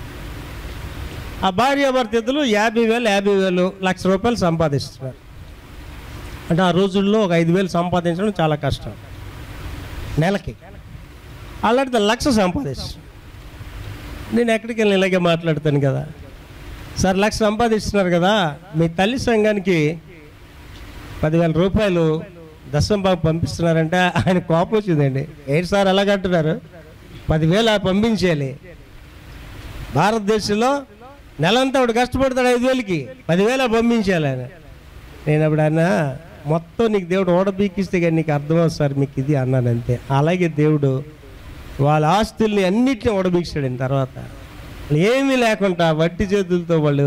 ఆ భార్య భర్త ఇద్దరు యాభై వేలు యాభై వేలు లక్ష రూపాయలు సంపాదిస్తున్నారు అంటే ఆ రోజుల్లో ఒక ఐదు వేలు సంపాదించడం చాలా కష్టం నెలకి అలాంటిది లక్ష సంపాదిస్తాను నేను ఎక్కడికి వెళ్ళి ఇలాగే మాట్లాడతాను కదా సార్ లక్ష సంపాదిస్తున్నారు కదా మీ తల్లి సంఘానికి పదివేల రూపాయలు దశం బాబు పంపిస్తున్నారంటే ఆయన కోపం వచ్చిందండి ఏంటి సార్ ఎలా కట్టున్నారు పదివేలు ఆ పంపించేయాలి భారతదేశంలో నెలంతా ఒకటి కష్టపడతాడు ఐదు వేలకి పదివేలు పంపించాలి ఆయన నేను అప్పుడు అన్నా మొత్తం నీకు దేవుడు ఓడబీకిస్తే కానీ నీకు అర్థమవుతుంది సార్ మీకు ఇది అన్నాను అంతే అలాగే దేవుడు వాళ్ళ ఆస్తుల్ని అన్నిటిని ఓడబీక్షాడు ఆయన తర్వాత ఏమీ లేకుండా వట్టి చేతులతో వాళ్ళు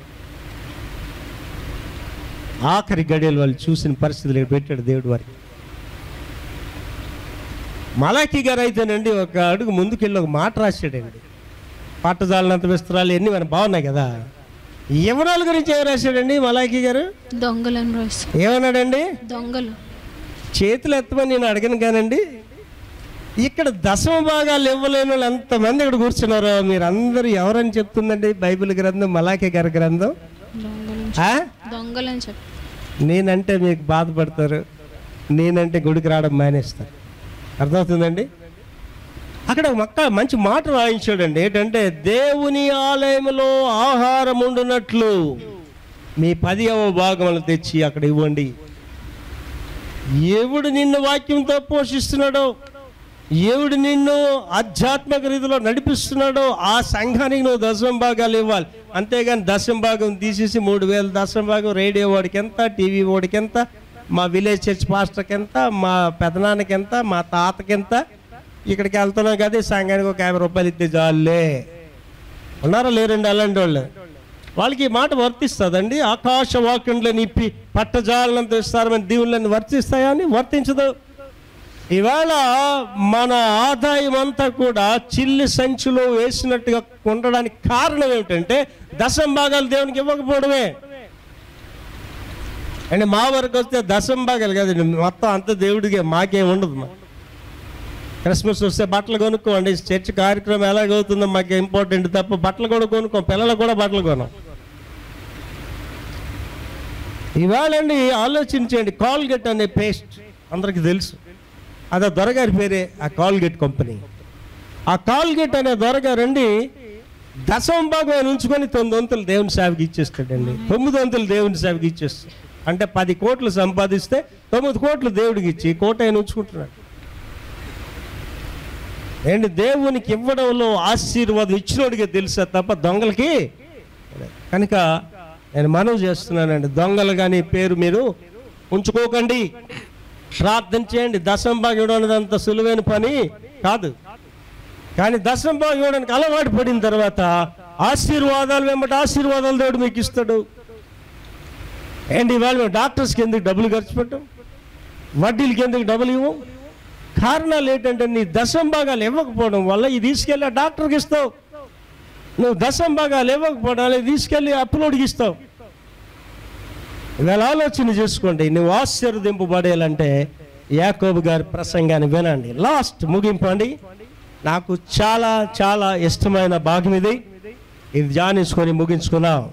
ఆఖరి గడియలు వాళ్ళు చూసిన పరిస్థితులు ఇక్కడ పెట్టాడు దేవుడు వారికి మలాఖీ గారు అయితేనండి ఒక అడుగు ముందుకెళ్ళి ఒక మాట రాశాడండి పట్టజాలనంత విస్తరాలు ఎన్ని మన బాగున్నాయి కదా యవనాల గురించి ఏం రాశాడండి మలాఖీ గారు దొంగలను రాసి ఏమన్నాడండి దొంగలు చేతులు ఎత్తమని నేను అడగను కానండి ఇక్కడ దశమ భాగాలు ఇవ్వలేని వాళ్ళు ఎంతమంది ఇక్కడ కూర్చున్నారో మీరు అందరూ ఎవరని చెప్తుందండి బైబిల్ గ్రంథం మలాఖీ గారి గ్రంథం దొంగలను ఆ? దొంగలని చెప్పి నేనంటే మీకు బాధపడతారు నేనంటే గుడికి రావడం మానేస్తారు అర్థమవుతుందండి అక్కడ ఒక మక్క మంచి మాట రాయించాడండి ఏంటంటే దేవుని ఆలయంలో ఆహారం ఉండునట్లు మీ పదివ భాగములు తెచ్చి అక్కడ ఇవ్వండి ఎవడు నిన్ను వాక్యంతో పోషిస్తున్నాడో ఎవడు నిన్ను ఆధ్యాత్మిక రీతిలో నడిపిస్తున్నాడో ఆ సంఘానికి నువ్వు దశం భాగాలు ఇవ్వాలి అంతేగాని దశం భాగం తీసేసి మూడు వేలు దశం భాగం రేడియో వాడికి ఎంత టీవీ వాడికి ఎంత మా విలేజ్ చర్చ్ పాస్టర్కి ఎంత మా పెదనాన్నకి ఎంత మా తాతకి ఎంత ఇక్కడికి వెళ్తున్నాం కదా ఈ సంఘానికి ఒక యాభై రూపాయలు ఇస్తే చాలులే ఉన్నారా లేరండి అలాంటి వాళ్ళు వాళ్ళకి ఈ మాట వర్తిస్తుందండి ఆకాశ వాక్యంలో నిప్పి పట్టజాలనంత విస్తారమైన దీవులను వర్తిస్తాయా అని వర్తించదు ఇవాళ మన ఆదాయం అంతా కూడా చిల్లి సంచిలో వేసినట్టుగా ఉండడానికి కారణం ఏమిటంటే దశం భాగాలు దేవునికి ఇవ్వకపోవడమే అంటే మా వరకు వస్తే దశం భాగాలు కదండి మొత్తం అంత దేవుడికి మాకేం ఉండదు మా క్రిస్మస్ వస్తే బట్టలు కొనుక్కోండి చర్చ్ కార్యక్రమం ఎలాగవుతుందో మాకు ఇంపార్టెంట్ తప్ప బట్టలు కూడా కొనుక్కోం పిల్లలకు కూడా బట్టలు కొనం ఇవాళండి ఆలోచించండి కాల్గేట్ అనే పేస్ట్ అందరికీ తెలుసు అదే దొరగారి పేరే ఆ కాల్గేట్ కంపెనీ ఆ కాల్గేట్ అనే దొరగారండి దశం భాగం ఆయన ఉంచుకొని తొమ్మిది వంతులు దేవుని సేవకి ఇచ్చేస్తాడండి తొమ్మిది వంతులు దేవుని సేవకి ఇచ్చేస్తాడు అంటే పది కోట్లు సంపాదిస్తే తొమ్మిది కోట్లు దేవుడికి ఇచ్చి కోట ఆయన ఉంచుకుంటున్నాడు ఏంటి దేవునికి ఇవ్వడంలో ఆశీర్వాదం ఇచ్చినోడికే తెలుసా తప్ప దొంగలకి కనుక నేను మనవి చేస్తున్నానండి దొంగలు కానీ పేరు మీరు ఉంచుకోకండి ప్రార్థన చేయండి దశం భాగం ఇవ్వడం అనేది అంత సులువైన పని కాదు కానీ దశం భాగం ఇవ్వడానికి అలవాటు పడిన తర్వాత ఆశీర్వాదాలు వెంబటి ఆశీర్వాదాలు దేవుడు మీకు ఇస్తాడు ఏంటి ఇవాళ మేము డాక్టర్స్కి ఎందుకు డబ్బులు ఖర్చు పెట్టాం వడ్డీలకి ఎందుకు డబ్బులు ఇవ్వం కారణాలు ఏంటంటే నీ దశం భాగాలు ఇవ్వకపోవడం వల్ల ఇది తీసుకెళ్ళి ఆ డాక్టర్కి ఇస్తావు నువ్వు దశం భాగాలు ఇవ్వకపోవడం వల్ల ఇది తీసుకెళ్ళి అప్లోడ్కి ఇస్తావు ఇవాళ ఆలోచన చేసుకోండి నువ్వు ఆశీర్వదింపబడేయాలంటే యాకోబు గారి ప్రసంగాన్ని వినండి లాస్ట్ ముగింపు అండి నాకు చాలా చాలా ఇష్టమైన భాగం ఇది ఇది ధ్యానించుకొని ముగించుకున్నాం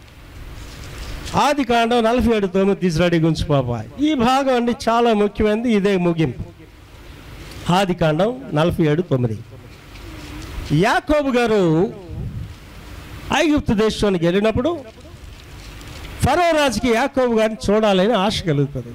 ఆది కాండం నలభై ఏడు తొమ్మిది తీసుకురాడి గురించి పాప ఈ భాగం అండి చాలా ముఖ్యమైనది ఇదే ముగింపు ఆది కాండం నలభై ఏడు తొమ్మిది యాకోబు గారు ఐగుప్తు దేశానికి వెళ్ళినప్పుడు ఫరో రాజుకి యాకోబు గారిని చూడాలని ఆశ కలుగుతుంది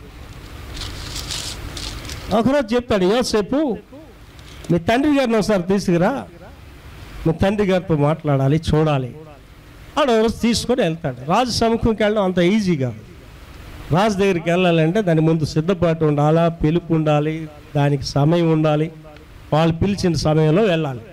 ఒకరోజు చెప్తాడు యోసేపు మీ తండ్రి గారిని ఒకసారి తీసుకురా మీ తండ్రి గారితో మాట్లాడాలి చూడాలి ఆడ రోజు తీసుకొని వెళ్తాడు రాజు సముఖంకి వెళ్ళడం అంత ఈజీ కాదు రాజు దగ్గరికి వెళ్ళాలంటే దాని ముందు సిద్ధపాటు ఉండాలా పిలుపు ఉండాలి దానికి సమయం ఉండాలి వాళ్ళు పిలిచిన సమయంలో వెళ్ళాలి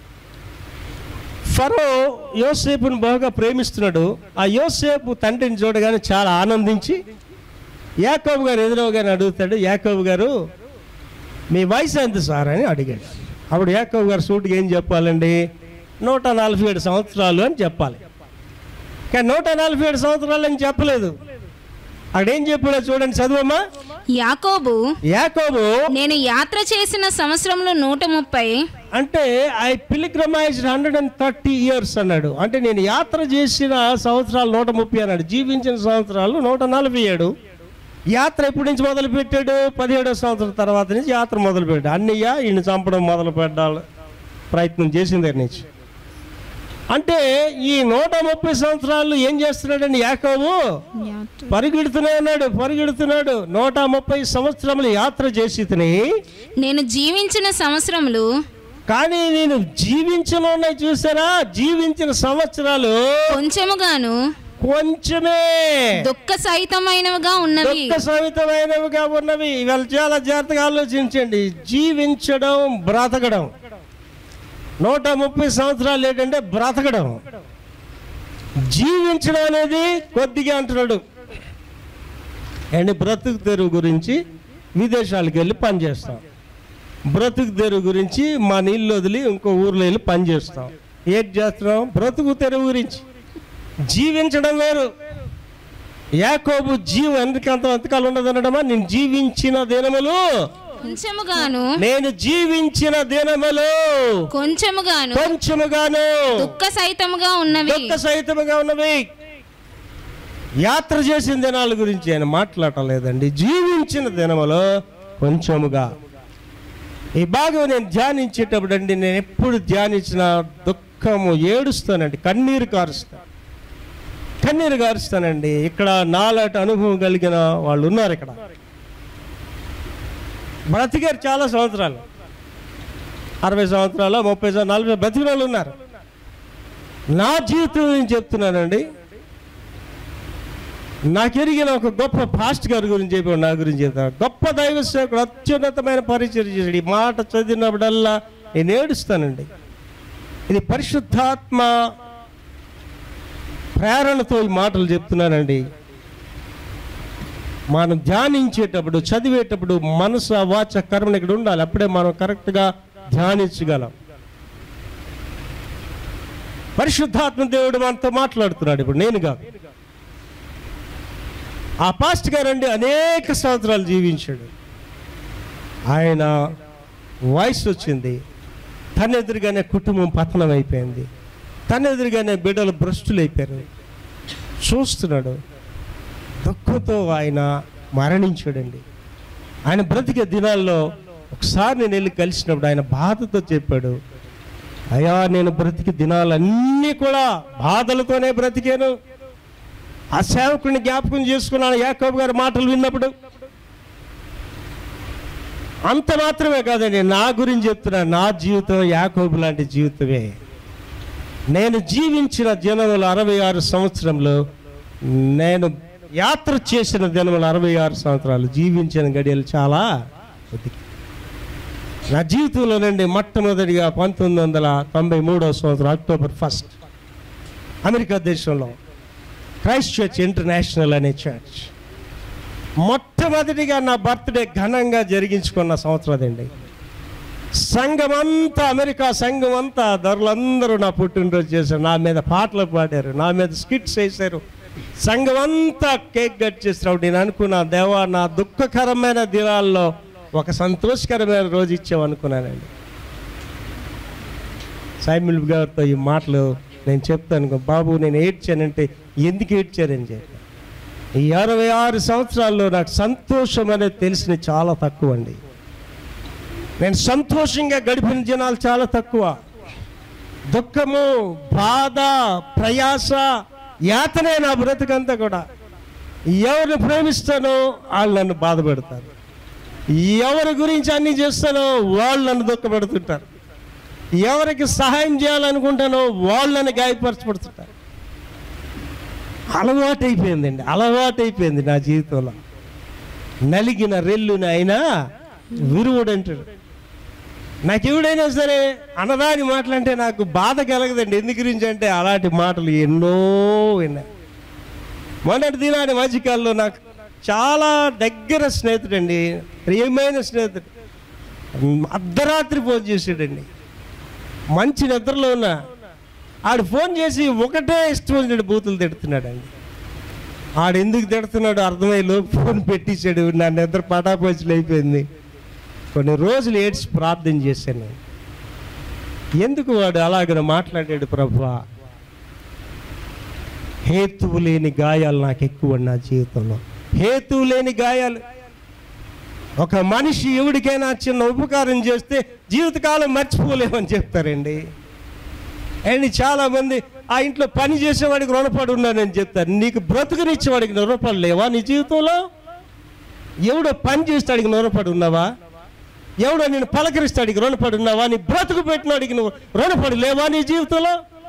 ఫరో యోసేపుని బాగా ప్రేమిస్తున్నాడు ఆ యోసేపు తండ్రిని చూడగానే చాలా ఆనందించి యాకోబు గారు ఎదురవగానే అడుగుతాడు యాకోబు గారు మీ వయసు ఎంత సార్ అని అడిగాడు అప్పుడు యాకోబు గారు సూటికి ఏం చెప్పాలండి నూట నలభై ఏడు సంవత్సరాలు అని చెప్పాలి కానీ నూట నలభై ఏడు సంవత్సరాలు అని చెప్పలేదు అక్కడ ఏం చెప్పాడో చూడండి చదువమ్మా యాకోబు యాకోబు నేను యాత్ర చేసిన సంవత్సరంలో నూట ముప్పై అంటే I pilgrimage hundred and thirty years అన్నాడు అంటే నేను యాత్ర చేసిన సంవత్సరాలు నూట ముప్పై అన్నాడు జీవించిన సంవత్సరాలు నూట నలభై ఏడు యాత్ర ఎప్పటి నుంచి మొదలు పెట్టాడు పదిహేడో సంవత్సరం తర్వాత నుంచి యాత్ర మొదలు పెట్టాడు అన్నయ్య ఈయన చంపడం మొదలు పెట్టాలి ప్రయత్నం చేసిన దగ్గర నుంచి అంటే ఈ నూట ముప్పై సంవత్సరాలు ఏం చేస్తున్నాడండి యాకోబు పరిగెడుతూనే ఉన్నాడు పరిగెడుతున్నాడు నూట ముప్పై సంవత్సరములు యాత్ర చేసి తిని నేను జీవించిన సంవత్సరములు కానీ నేను జీవించిన ఉన్నాయి చూసారా జీవించిన సంవత్సరాలు కొంచెముగాను కొంచెమే దుఃఖ సహితమైనవిగా ఉన్నవి దుఃఖ సహితమైనవిగా ఉన్నవి ఇవాళ చాలా జాగ్రత్తగా ఆలోచించండి జీవించడం బ్రతకడం నూట ముప్పై సంవత్సరాలు ఏంటంటే బ్రతకడం జీవించడం అనేది కొద్దిగా అంటున్నాడు అండ్ బ్రతుకు తెరువు గురించి విదేశాలకు వెళ్ళి పనిచేస్తాం బ్రతుకు తెరువు గురించి మా నీళ్ళు వదిలి ఇంకో ఊర్లో వెళ్ళి పనిచేస్తాం ఏం చేస్తున్నాం బ్రతుకు తెరువు గురించి జీవించడం వేరు యాకోబు జీవం ఎందుకంత ఎంతకాలం ఉండదు అనడమా నేను జీవించిన దినములు కొంచెముగాను నేను జీవించిన దినములు కొంచెముగాను కొంచెముగాను దుఃఖ సహితముగా ఉన్నవి దుఃఖ సహితముగా ఉన్నవి యాత్ర చేసిన దినాల గురించి ఆయన మాట్లాడలేదండి జీవించిన దినములో కొంచెముగా ఈ భాగం నేను ధ్యానించేటప్పుడు అండి నేను ఎప్పుడు ధ్యానించిన దుఃఖము ఏడుస్తానండి కన్నీరు కారుస్తాను కన్నీరు కారుస్తానండి ఇక్కడ నాలాంటి అనుభవం కలిగిన వాళ్ళు ఉన్నారు ఇక్కడ బ్రతికారు చాలా సంవత్సరాలు అరవై సంవత్సరాలు ముప్పై సంవత్సరాలు నలభై బ్రతికిన వాళ్ళు ఉన్నారు నా జీవితం నేను చెప్తున్నానండి నాకు ఎరిగిన ఒక గొప్ప పాస్ట్ గారి గురించి చెప్పాడు నా గురించి చెప్తాను గొప్ప దైవ సేవకుడు అత్యున్నతమైన పరిచయం చేశాడు ఈ మాట చదివినప్పుడల్లా నేను ఏడుస్తానండి ఇది పరిశుద్ధాత్మ ప్రేరణతో ఈ మాటలు చెప్తున్నానండి మనం ధ్యానించేటప్పుడు చదివేటప్పుడు మనసు వాచ కర్మను ఇక్కడ ఉండాలి అప్పుడే మనం కరెక్ట్గా ధ్యానించగలం పరిశుద్ధాత్మ దేవుడు మనతో మాట్లాడుతున్నాడు ఇప్పుడు నేను కాదు ఆ పాస్ట్ గారండి అనేక సంవత్సరాలు జీవించాడు ఆయన వయసు వచ్చింది తన ఎదురుగానే కుటుంబం పతనం అయిపోయింది తన ఎదురుగానే బిడ్డలు భ్రష్టులు అయిపోయారు చూస్తున్నాడు దుఃఖంతో ఆయన మరణించాడండి ఆయన బ్రతికే దినాల్లో ఒకసారి నేను వెళ్ళి కలిసినప్పుడు ఆయన బాధతో చెప్పాడు అయ్యా నేను బ్రతికి దినాలన్నీ కూడా బాధలతోనే బ్రతికాను ఆ సేవకుడిని జ్ఞాపకం చేసుకున్నాను యాకోబు గారి మాటలు విన్నప్పుడు అంత మాత్రమే కాదండి నా గురించి చెప్తున్నా నా జీవితం యాకోబు లాంటి జీవితమే నేను జీవించిన జనములు అరవై ఆరు సంవత్సరంలో నేను యాత్ర చేసిన దినములు అరవై ఆరు సంవత్సరాలు జీవించిన గడియలు చాలా కొద్ది నా జీవితంలో నుండి మొట్టమొదటిగా పంతొమ్మిది వందల తొంభై మూడవ సంవత్సరం అక్టోబర్ ఫస్ట్ అమెరికా దేశంలో క్రైస్ట్ చర్చ్ ఇంటర్నేషనల్ అనే చర్చ్ మొట్టమొదటిగా నా బర్త్డే ఘనంగా జరిగించుకున్న సంవత్సరం అదండి సంఘం అంతా అమెరికా సంఘం అంతా ధరలందరూ నా పుట్టినరోజు చేశారు నా మీద పాటలు పాడారు నా మీద స్కిట్స్ వేశారు సంఘం అంతా కేక్ కట్ చేసినప్పుడు నేను అనుకున్నా దేవా నా దుఃఖకరమైన దినాల్లో ఒక సంతోషకరమైన రోజు ఇచ్చామనుకున్నానండి సైమిల్ గారితో ఈ మాటలు నేను చెప్తాను బాబు నేను ఏడ్చానంటే ఎందుకు ఏడ్చానని చెప్పి ఈ అరవై ఆరు సంవత్సరాల్లో నాకు సంతోషం అనేది తెలిసిన చాలా తక్కువ అండి నేను సంతోషంగా గడిపిన జనాలు చాలా తక్కువ దుఃఖము బాధ ప్రయాస యాతనే నా బ్రతుకంతా కూడా ఎవరిని ప్రేమిస్తానో వాళ్ళు నన్ను బాధ పెడతారు ఎవరి గురించి అన్ని చేస్తానో వాళ్ళు నన్ను దుఃఖపెడుతుంటారు ఎవరికి సహాయం చేయాలనుకుంటానో వాళ్ళు నన్ను గాయపరచబడుతుంటారు అలవాటు అయిపోయిందండి అలవాటు అయిపోయింది నా జీవితంలో నలిగిన రెల్లుని అయినా విరువుడు అంటాడు నాకు ఎవడైనా సరే అనరాని మాటలంటే నాకు బాధ కలగదండి ఎందు గురించి అంటే అలాంటి మాటలు ఎన్నో విన్నాను మొన్నటి దినాన్ని మధ్యకాలంలో నాకు చాలా దగ్గర స్నేహితుడండి ప్రియమైన స్నేహితుడు అర్ధరాత్రి ఫోన్ చేసాడండి మంచి నిద్రలో ఉన్నా ఆడు ఫోన్ చేసి ఒకటే ఇష్టం వచ్చినట్టు బూతులు తిడుతున్నాడండి ఆడు ఎందుకు తిడుతున్నాడు అర్థమయ్యలో ఫోన్ పెట్టేశాడు నా నిద్ర పటాపోచులు అయిపోయింది కొన్ని రోజులు ఏడ్చి ప్రార్థన చేశాను నేను. ఎందుకు వాడు అలాగ మాట్లాడాడు ప్రభా హేతువు లేని గాయాలు నాకు ఎక్కువ నా జీవితంలో హేతువు లేని గాయాలు ఒక మనిషి ఎవడికైనా చిన్న ఉపకారం చేస్తే జీవితకాలం మర్చిపోలేమని చెప్తారండి అండ్ చాలా మంది ఆ ఇంట్లో పని చేసేవాడికి రుణపడి ఉన్నానని చెప్తారు నీకు బ్రతుకునిచ్చేవాడికి రుణపడి లేవా నీ జీవితంలో ఎవడో పని చేస్తాడికి రుణపడి ఉన్నావా ఎవడో నేను పలకరిస్తాడికి రుణపడి ఉన్నావా నీ బ్రతుకు పెట్టినాడికి నువ్వు రుణపడి లేవా నీ జీవితంలో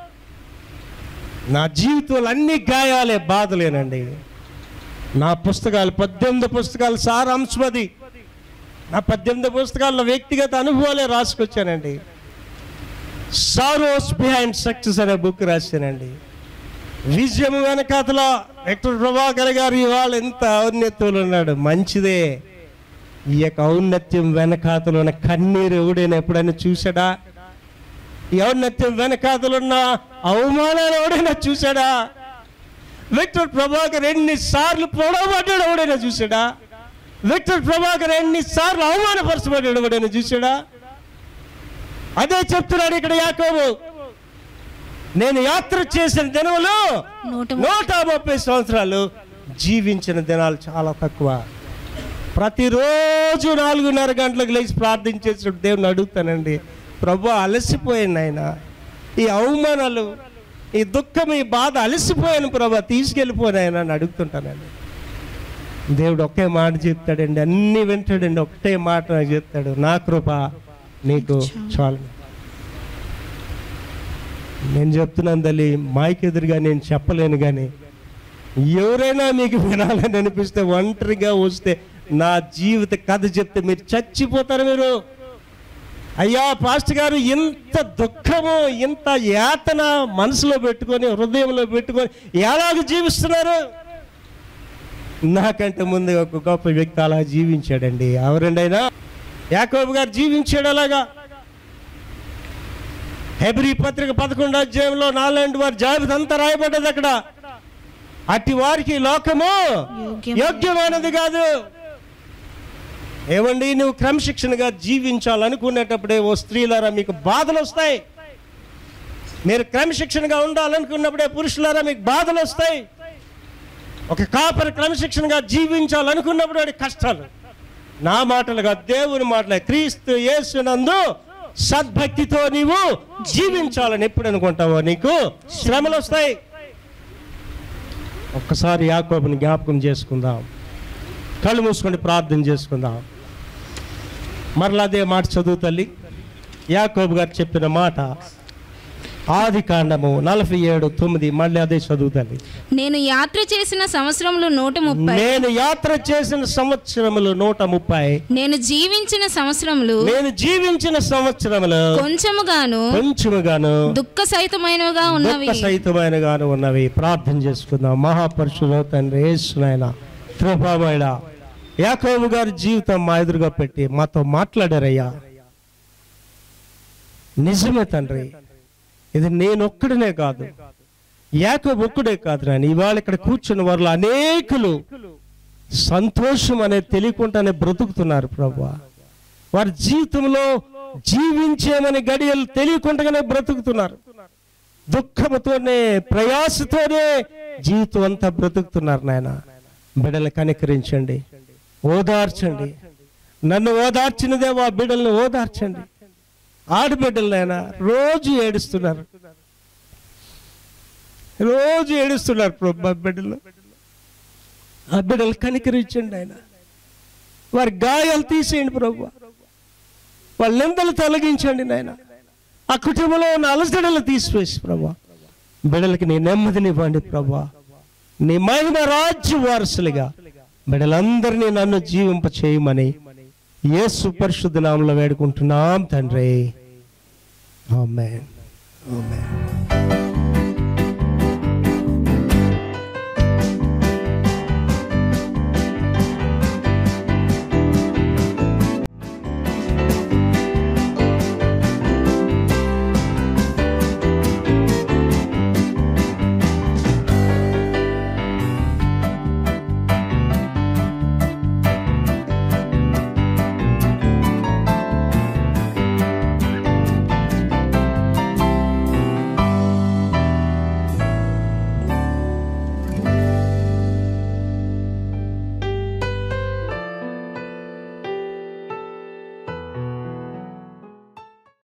నా జీవితంలో అన్ని గాయాలే బాధలేనండి నా పుస్తకాలు పద్దెనిమిది పుస్తకాలు సారాంశమది నా పద్దెనిమిది పుస్తకాల్లో వ్యక్తిగత అనుభవాలే రాసుకొచ్చానండి సారోస్ బిహైండ్ సక్సెస్ అనే బుక్ రాశానండి విజయం వెనకాతల వెక్టర్ ప్రభాకర్ గారు ఇవాళ ఎంత ఔన్నత్యంలో ఉన్నాడు మంచిదే ఈ యొక్క ఔన్నత్యం వెనకాతలో ఉన్న కన్నీరు ఎవడైనా ఎప్పుడైనా చూసాడా ఈ ఔన్నత్యం వెనకాతలు ఉన్న అవమానాలు ఎవడైనా చూసాడా విక్టర్ ప్రభాకర్ ఎన్నిసార్లు పొడవబడ్డాడు ఎవడైనా చూసాడా విక్టర్ ప్రభాకర్ ఎన్నిసార్లు అవమానపరచబడ్డాడు ఎవడైనా చూసాడా అదే చెప్తున్నాడు ఇక్కడ యాకోబు నేను యాత్ర చేసిన దినములు నూట నూట ముప్పై సంవత్సరాలు జీవించిన దినాలు చాలా తక్కువ ప్రతిరోజు నాలుగున్నర గంటలకు లేచి ప్రార్థించేసినప్పుడు దేవుని అడుగుతానండి ప్రభు అలసిపోయాను ఆయన ఈ అవమానాలు ఈ దుఃఖం ఈ బాధ అలసిపోయాను ప్రభు తీసుకెళ్ళిపోయాను ఆయన అని అడుగుతుంటానండి దేవుడు ఒకే మాట చెప్తాడండి అన్నీ వింటాడండి ఒకటే మాట నాకు చెప్తాడు నా కృప నీకు చాలు నేను చెప్తున్నాను తల్లి మైక్ ఎదురుగా నేను చెప్పలేను కానీ ఎవరైనా మీకు వినాలని అనిపిస్తే ఒంటరిగా వస్తే నా జీవిత కథ చెప్తే మీరు చచ్చిపోతారు మీరు అయ్యా పాస్టర్ గారు ఇంత దుఃఖము ఇంత యాతన మనసులో పెట్టుకొని హృదయంలో పెట్టుకొని ఎలాగ జీవిస్తున్నారు నాకంటే ముందు ఒక గొప్ప వ్యక్తి అలా జీవించాడండి ఎవరండి అయినా యాకోబు గారు జీవించాడు అలాగా హెబ్రి పత్రిక పదకొండు అధ్యాయంలో నాలాంటి వారి జాబితా అంతా రాయబడ్డది అక్కడ అట్టి వారికి ఈ లోకము యోగ్యమైనది. యోగ్యమైనది కాదు ఏమండి నువ్వు క్రమశిక్షణగా జీవించాలనుకునేటప్పుడే ఓ స్త్రీలారా మీకు బాధలు వస్తాయి మీరు క్రమశిక్షణగా ఉండాలనుకున్నప్పుడే పురుషులారా మీకు బాధలు వస్తాయి ఒక కాపరి క్రమశిక్షణగా జీవించాలనుకున్నప్పుడు వాడి కష్టాలు నా మాటలుగా దేవుని మాటలే క్రీస్తు యేసునందు సద్భక్తితో నీవు జీవించాలని ఎప్పుడు అనుకుంటావో నీకు శ్రమలు వస్తాయి ఒక్కసారి యాకోబుని జ్ఞాపకం చేసుకుందాం కళ్ళు మూసుకొని ప్రార్థన చేసుకుందాం మరలా అదే మాట చదువు తల్లి యాకోబు గారు చెప్పిన మాట ఆది కాండము నలభై ఏడు తొమ్మిది మళ్ళీ అదే చదువు తల్లి నేను యాత్ర చేసిన సంవత్సరంలో నూట ముప్పై నేను యాత్ర చేసిన సంవత్సరములు నూట ముప్పై నేను జీవించిన సంవత్సరములు నేను జీవించిన సంవత్సరములు కొంచెముగాను కొంచెముగాను దుఃఖ సహితమైనవిగా ఉన్నవి దుఃఖ సహితమైనగాను ఉన్నవి ప్రార్థన చేసుకుందాం మహాపరుషులో తండ్రి యేసునైనా కృపామైన యాకోబు గారి జీవితం మా ఎదురుగా పెట్టి మాతో మాట్లాడారయ్యా నిజమే తండ్రి ఇది నేనొక్కడనే కాదు యాకోబు ఒక్కడే కాదు నాయన ఇవాళ ఇక్కడ కూర్చున్న వారిలో అనేకులు సంతోషం అనేది తెలియకుండానే బ్రతుకుతున్నారు ప్రభా వారి జీవితంలో జీవించేమని గడియలు తెలియకుండానే బ్రతుకుతున్నారు దుఃఖముతోనే ప్రయాసతోనే జీవితం అంతా బ్రతుకుతున్నారు నాయన బిడ్డలు కనికరించండి ఓదార్చండి నన్ను ఓదార్చినదే ఆ బిడ్డల్ని ఓదార్చండి ఆడబిడ్డలు నాయన రోజు ఏడుస్తున్నారు రోజు ఏడుస్తున్నారు ప్రభు ఆ బిడ్డలు ఆ బిడ్డలు కనికరించండి ఆయన వారి గాయాలు తీసేయండి ప్రభు వాళ్ళ నిందలు తొలగించండి నాయన ఆ కుటుంబంలో ఉన్న అలసడలు తీసివేసి ప్రభా బిడ్డలకి నీ నెమ్మదినివ్వండి ప్రభా నీ మహిమ రాజ్య వారసులుగా బిడ్డలందరినీ నన్ను జీవింప చేయమని యేసు పరిశుద్ధ నామంలో వేడుకుంటున్నాం తండ్రి ఆమెన్ ఆమెన్